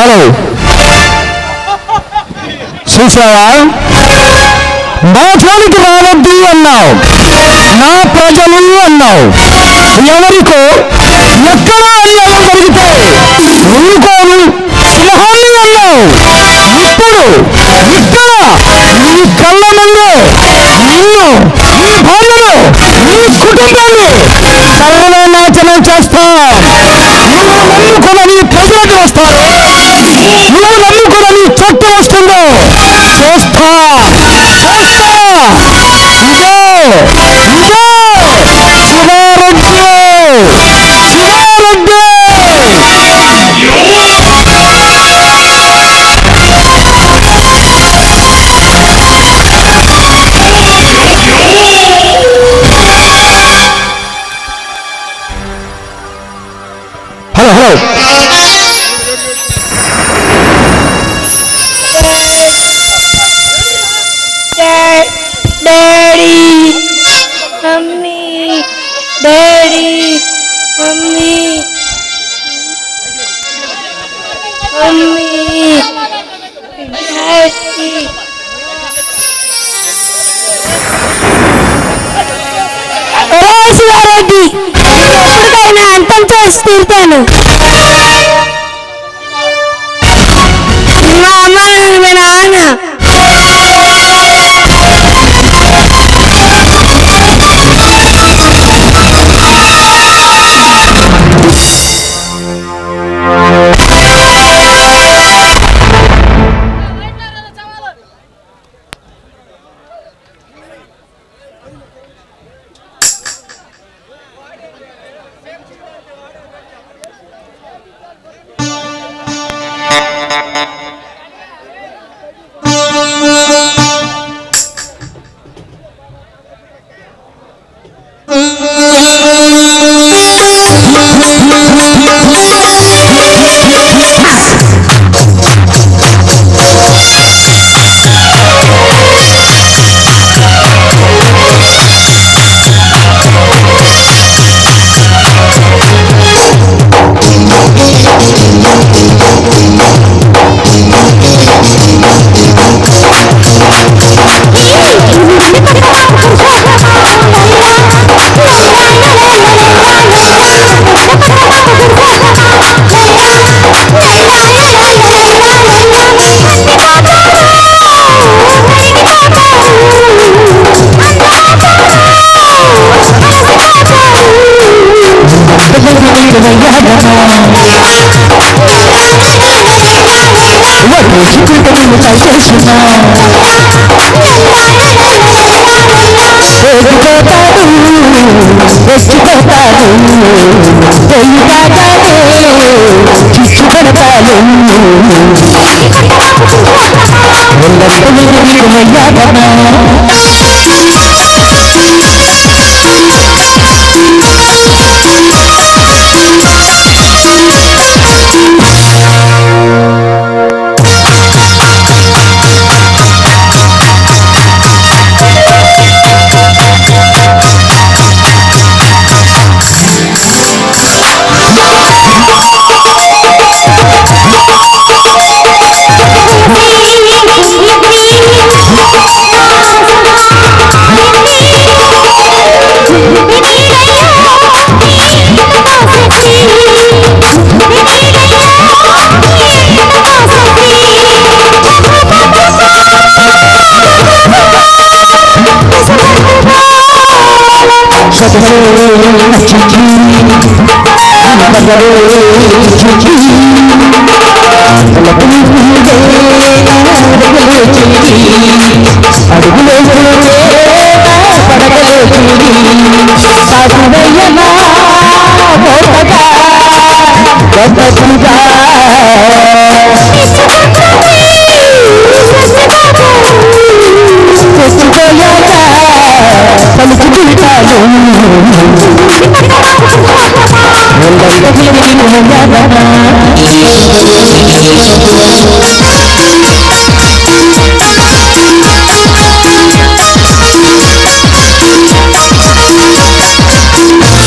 హలో చూసావా నా జోలికి రావద్దు అన్నావు నా ప్రజలు అన్నావు ఎవరికో ఎక్కడో అన్యాయం జరిగితే ఊరుకోను సింహాన్ని అన్నావు ఇప్పుడు ఇక్కడ నీ కళ్ళ ముందు నిన్ను నీ భార్యను నీ కుటుంబాన్ని సర్వనాశనం చేస్తా నువ్వు నమ్ముకున్న నీ ప్రజలకు వస్తారు నువ్వు నమ్ముకున్న నీ చట్టు వస్తుందో చూస్తా చూస్తా ఇదో ఇదో Sivareddy Sivareddy hello hello daddy mummy daddy mummy mummy daddy Sivareddy ఎప్పటికైనా అంతం చేసి తీరుతాను మా అమ్మ మీ నాన్న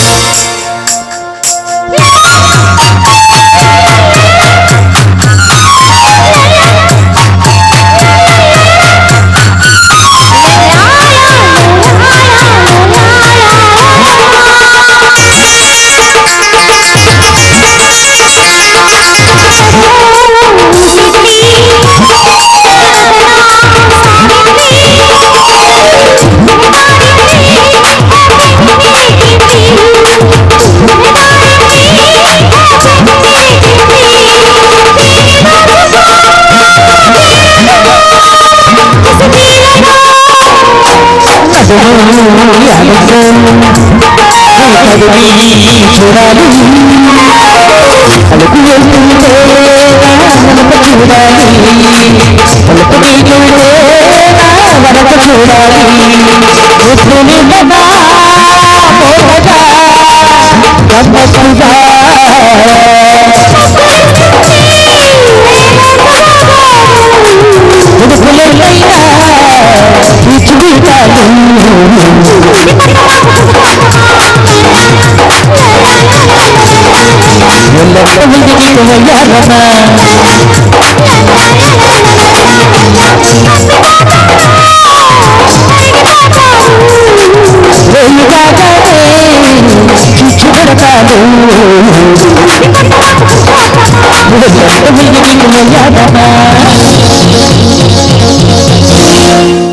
ఆ చూడాలి అలుపు వెళ్తుంటే వరక చూడాలి అలుపు వెళ్తుంటే వరక చూడాలి ఉప్పుని కదా మోహగా గమ్మత్తుగా ఉడుకులైనా ఇచ్చుకుంటాను చిచ్చు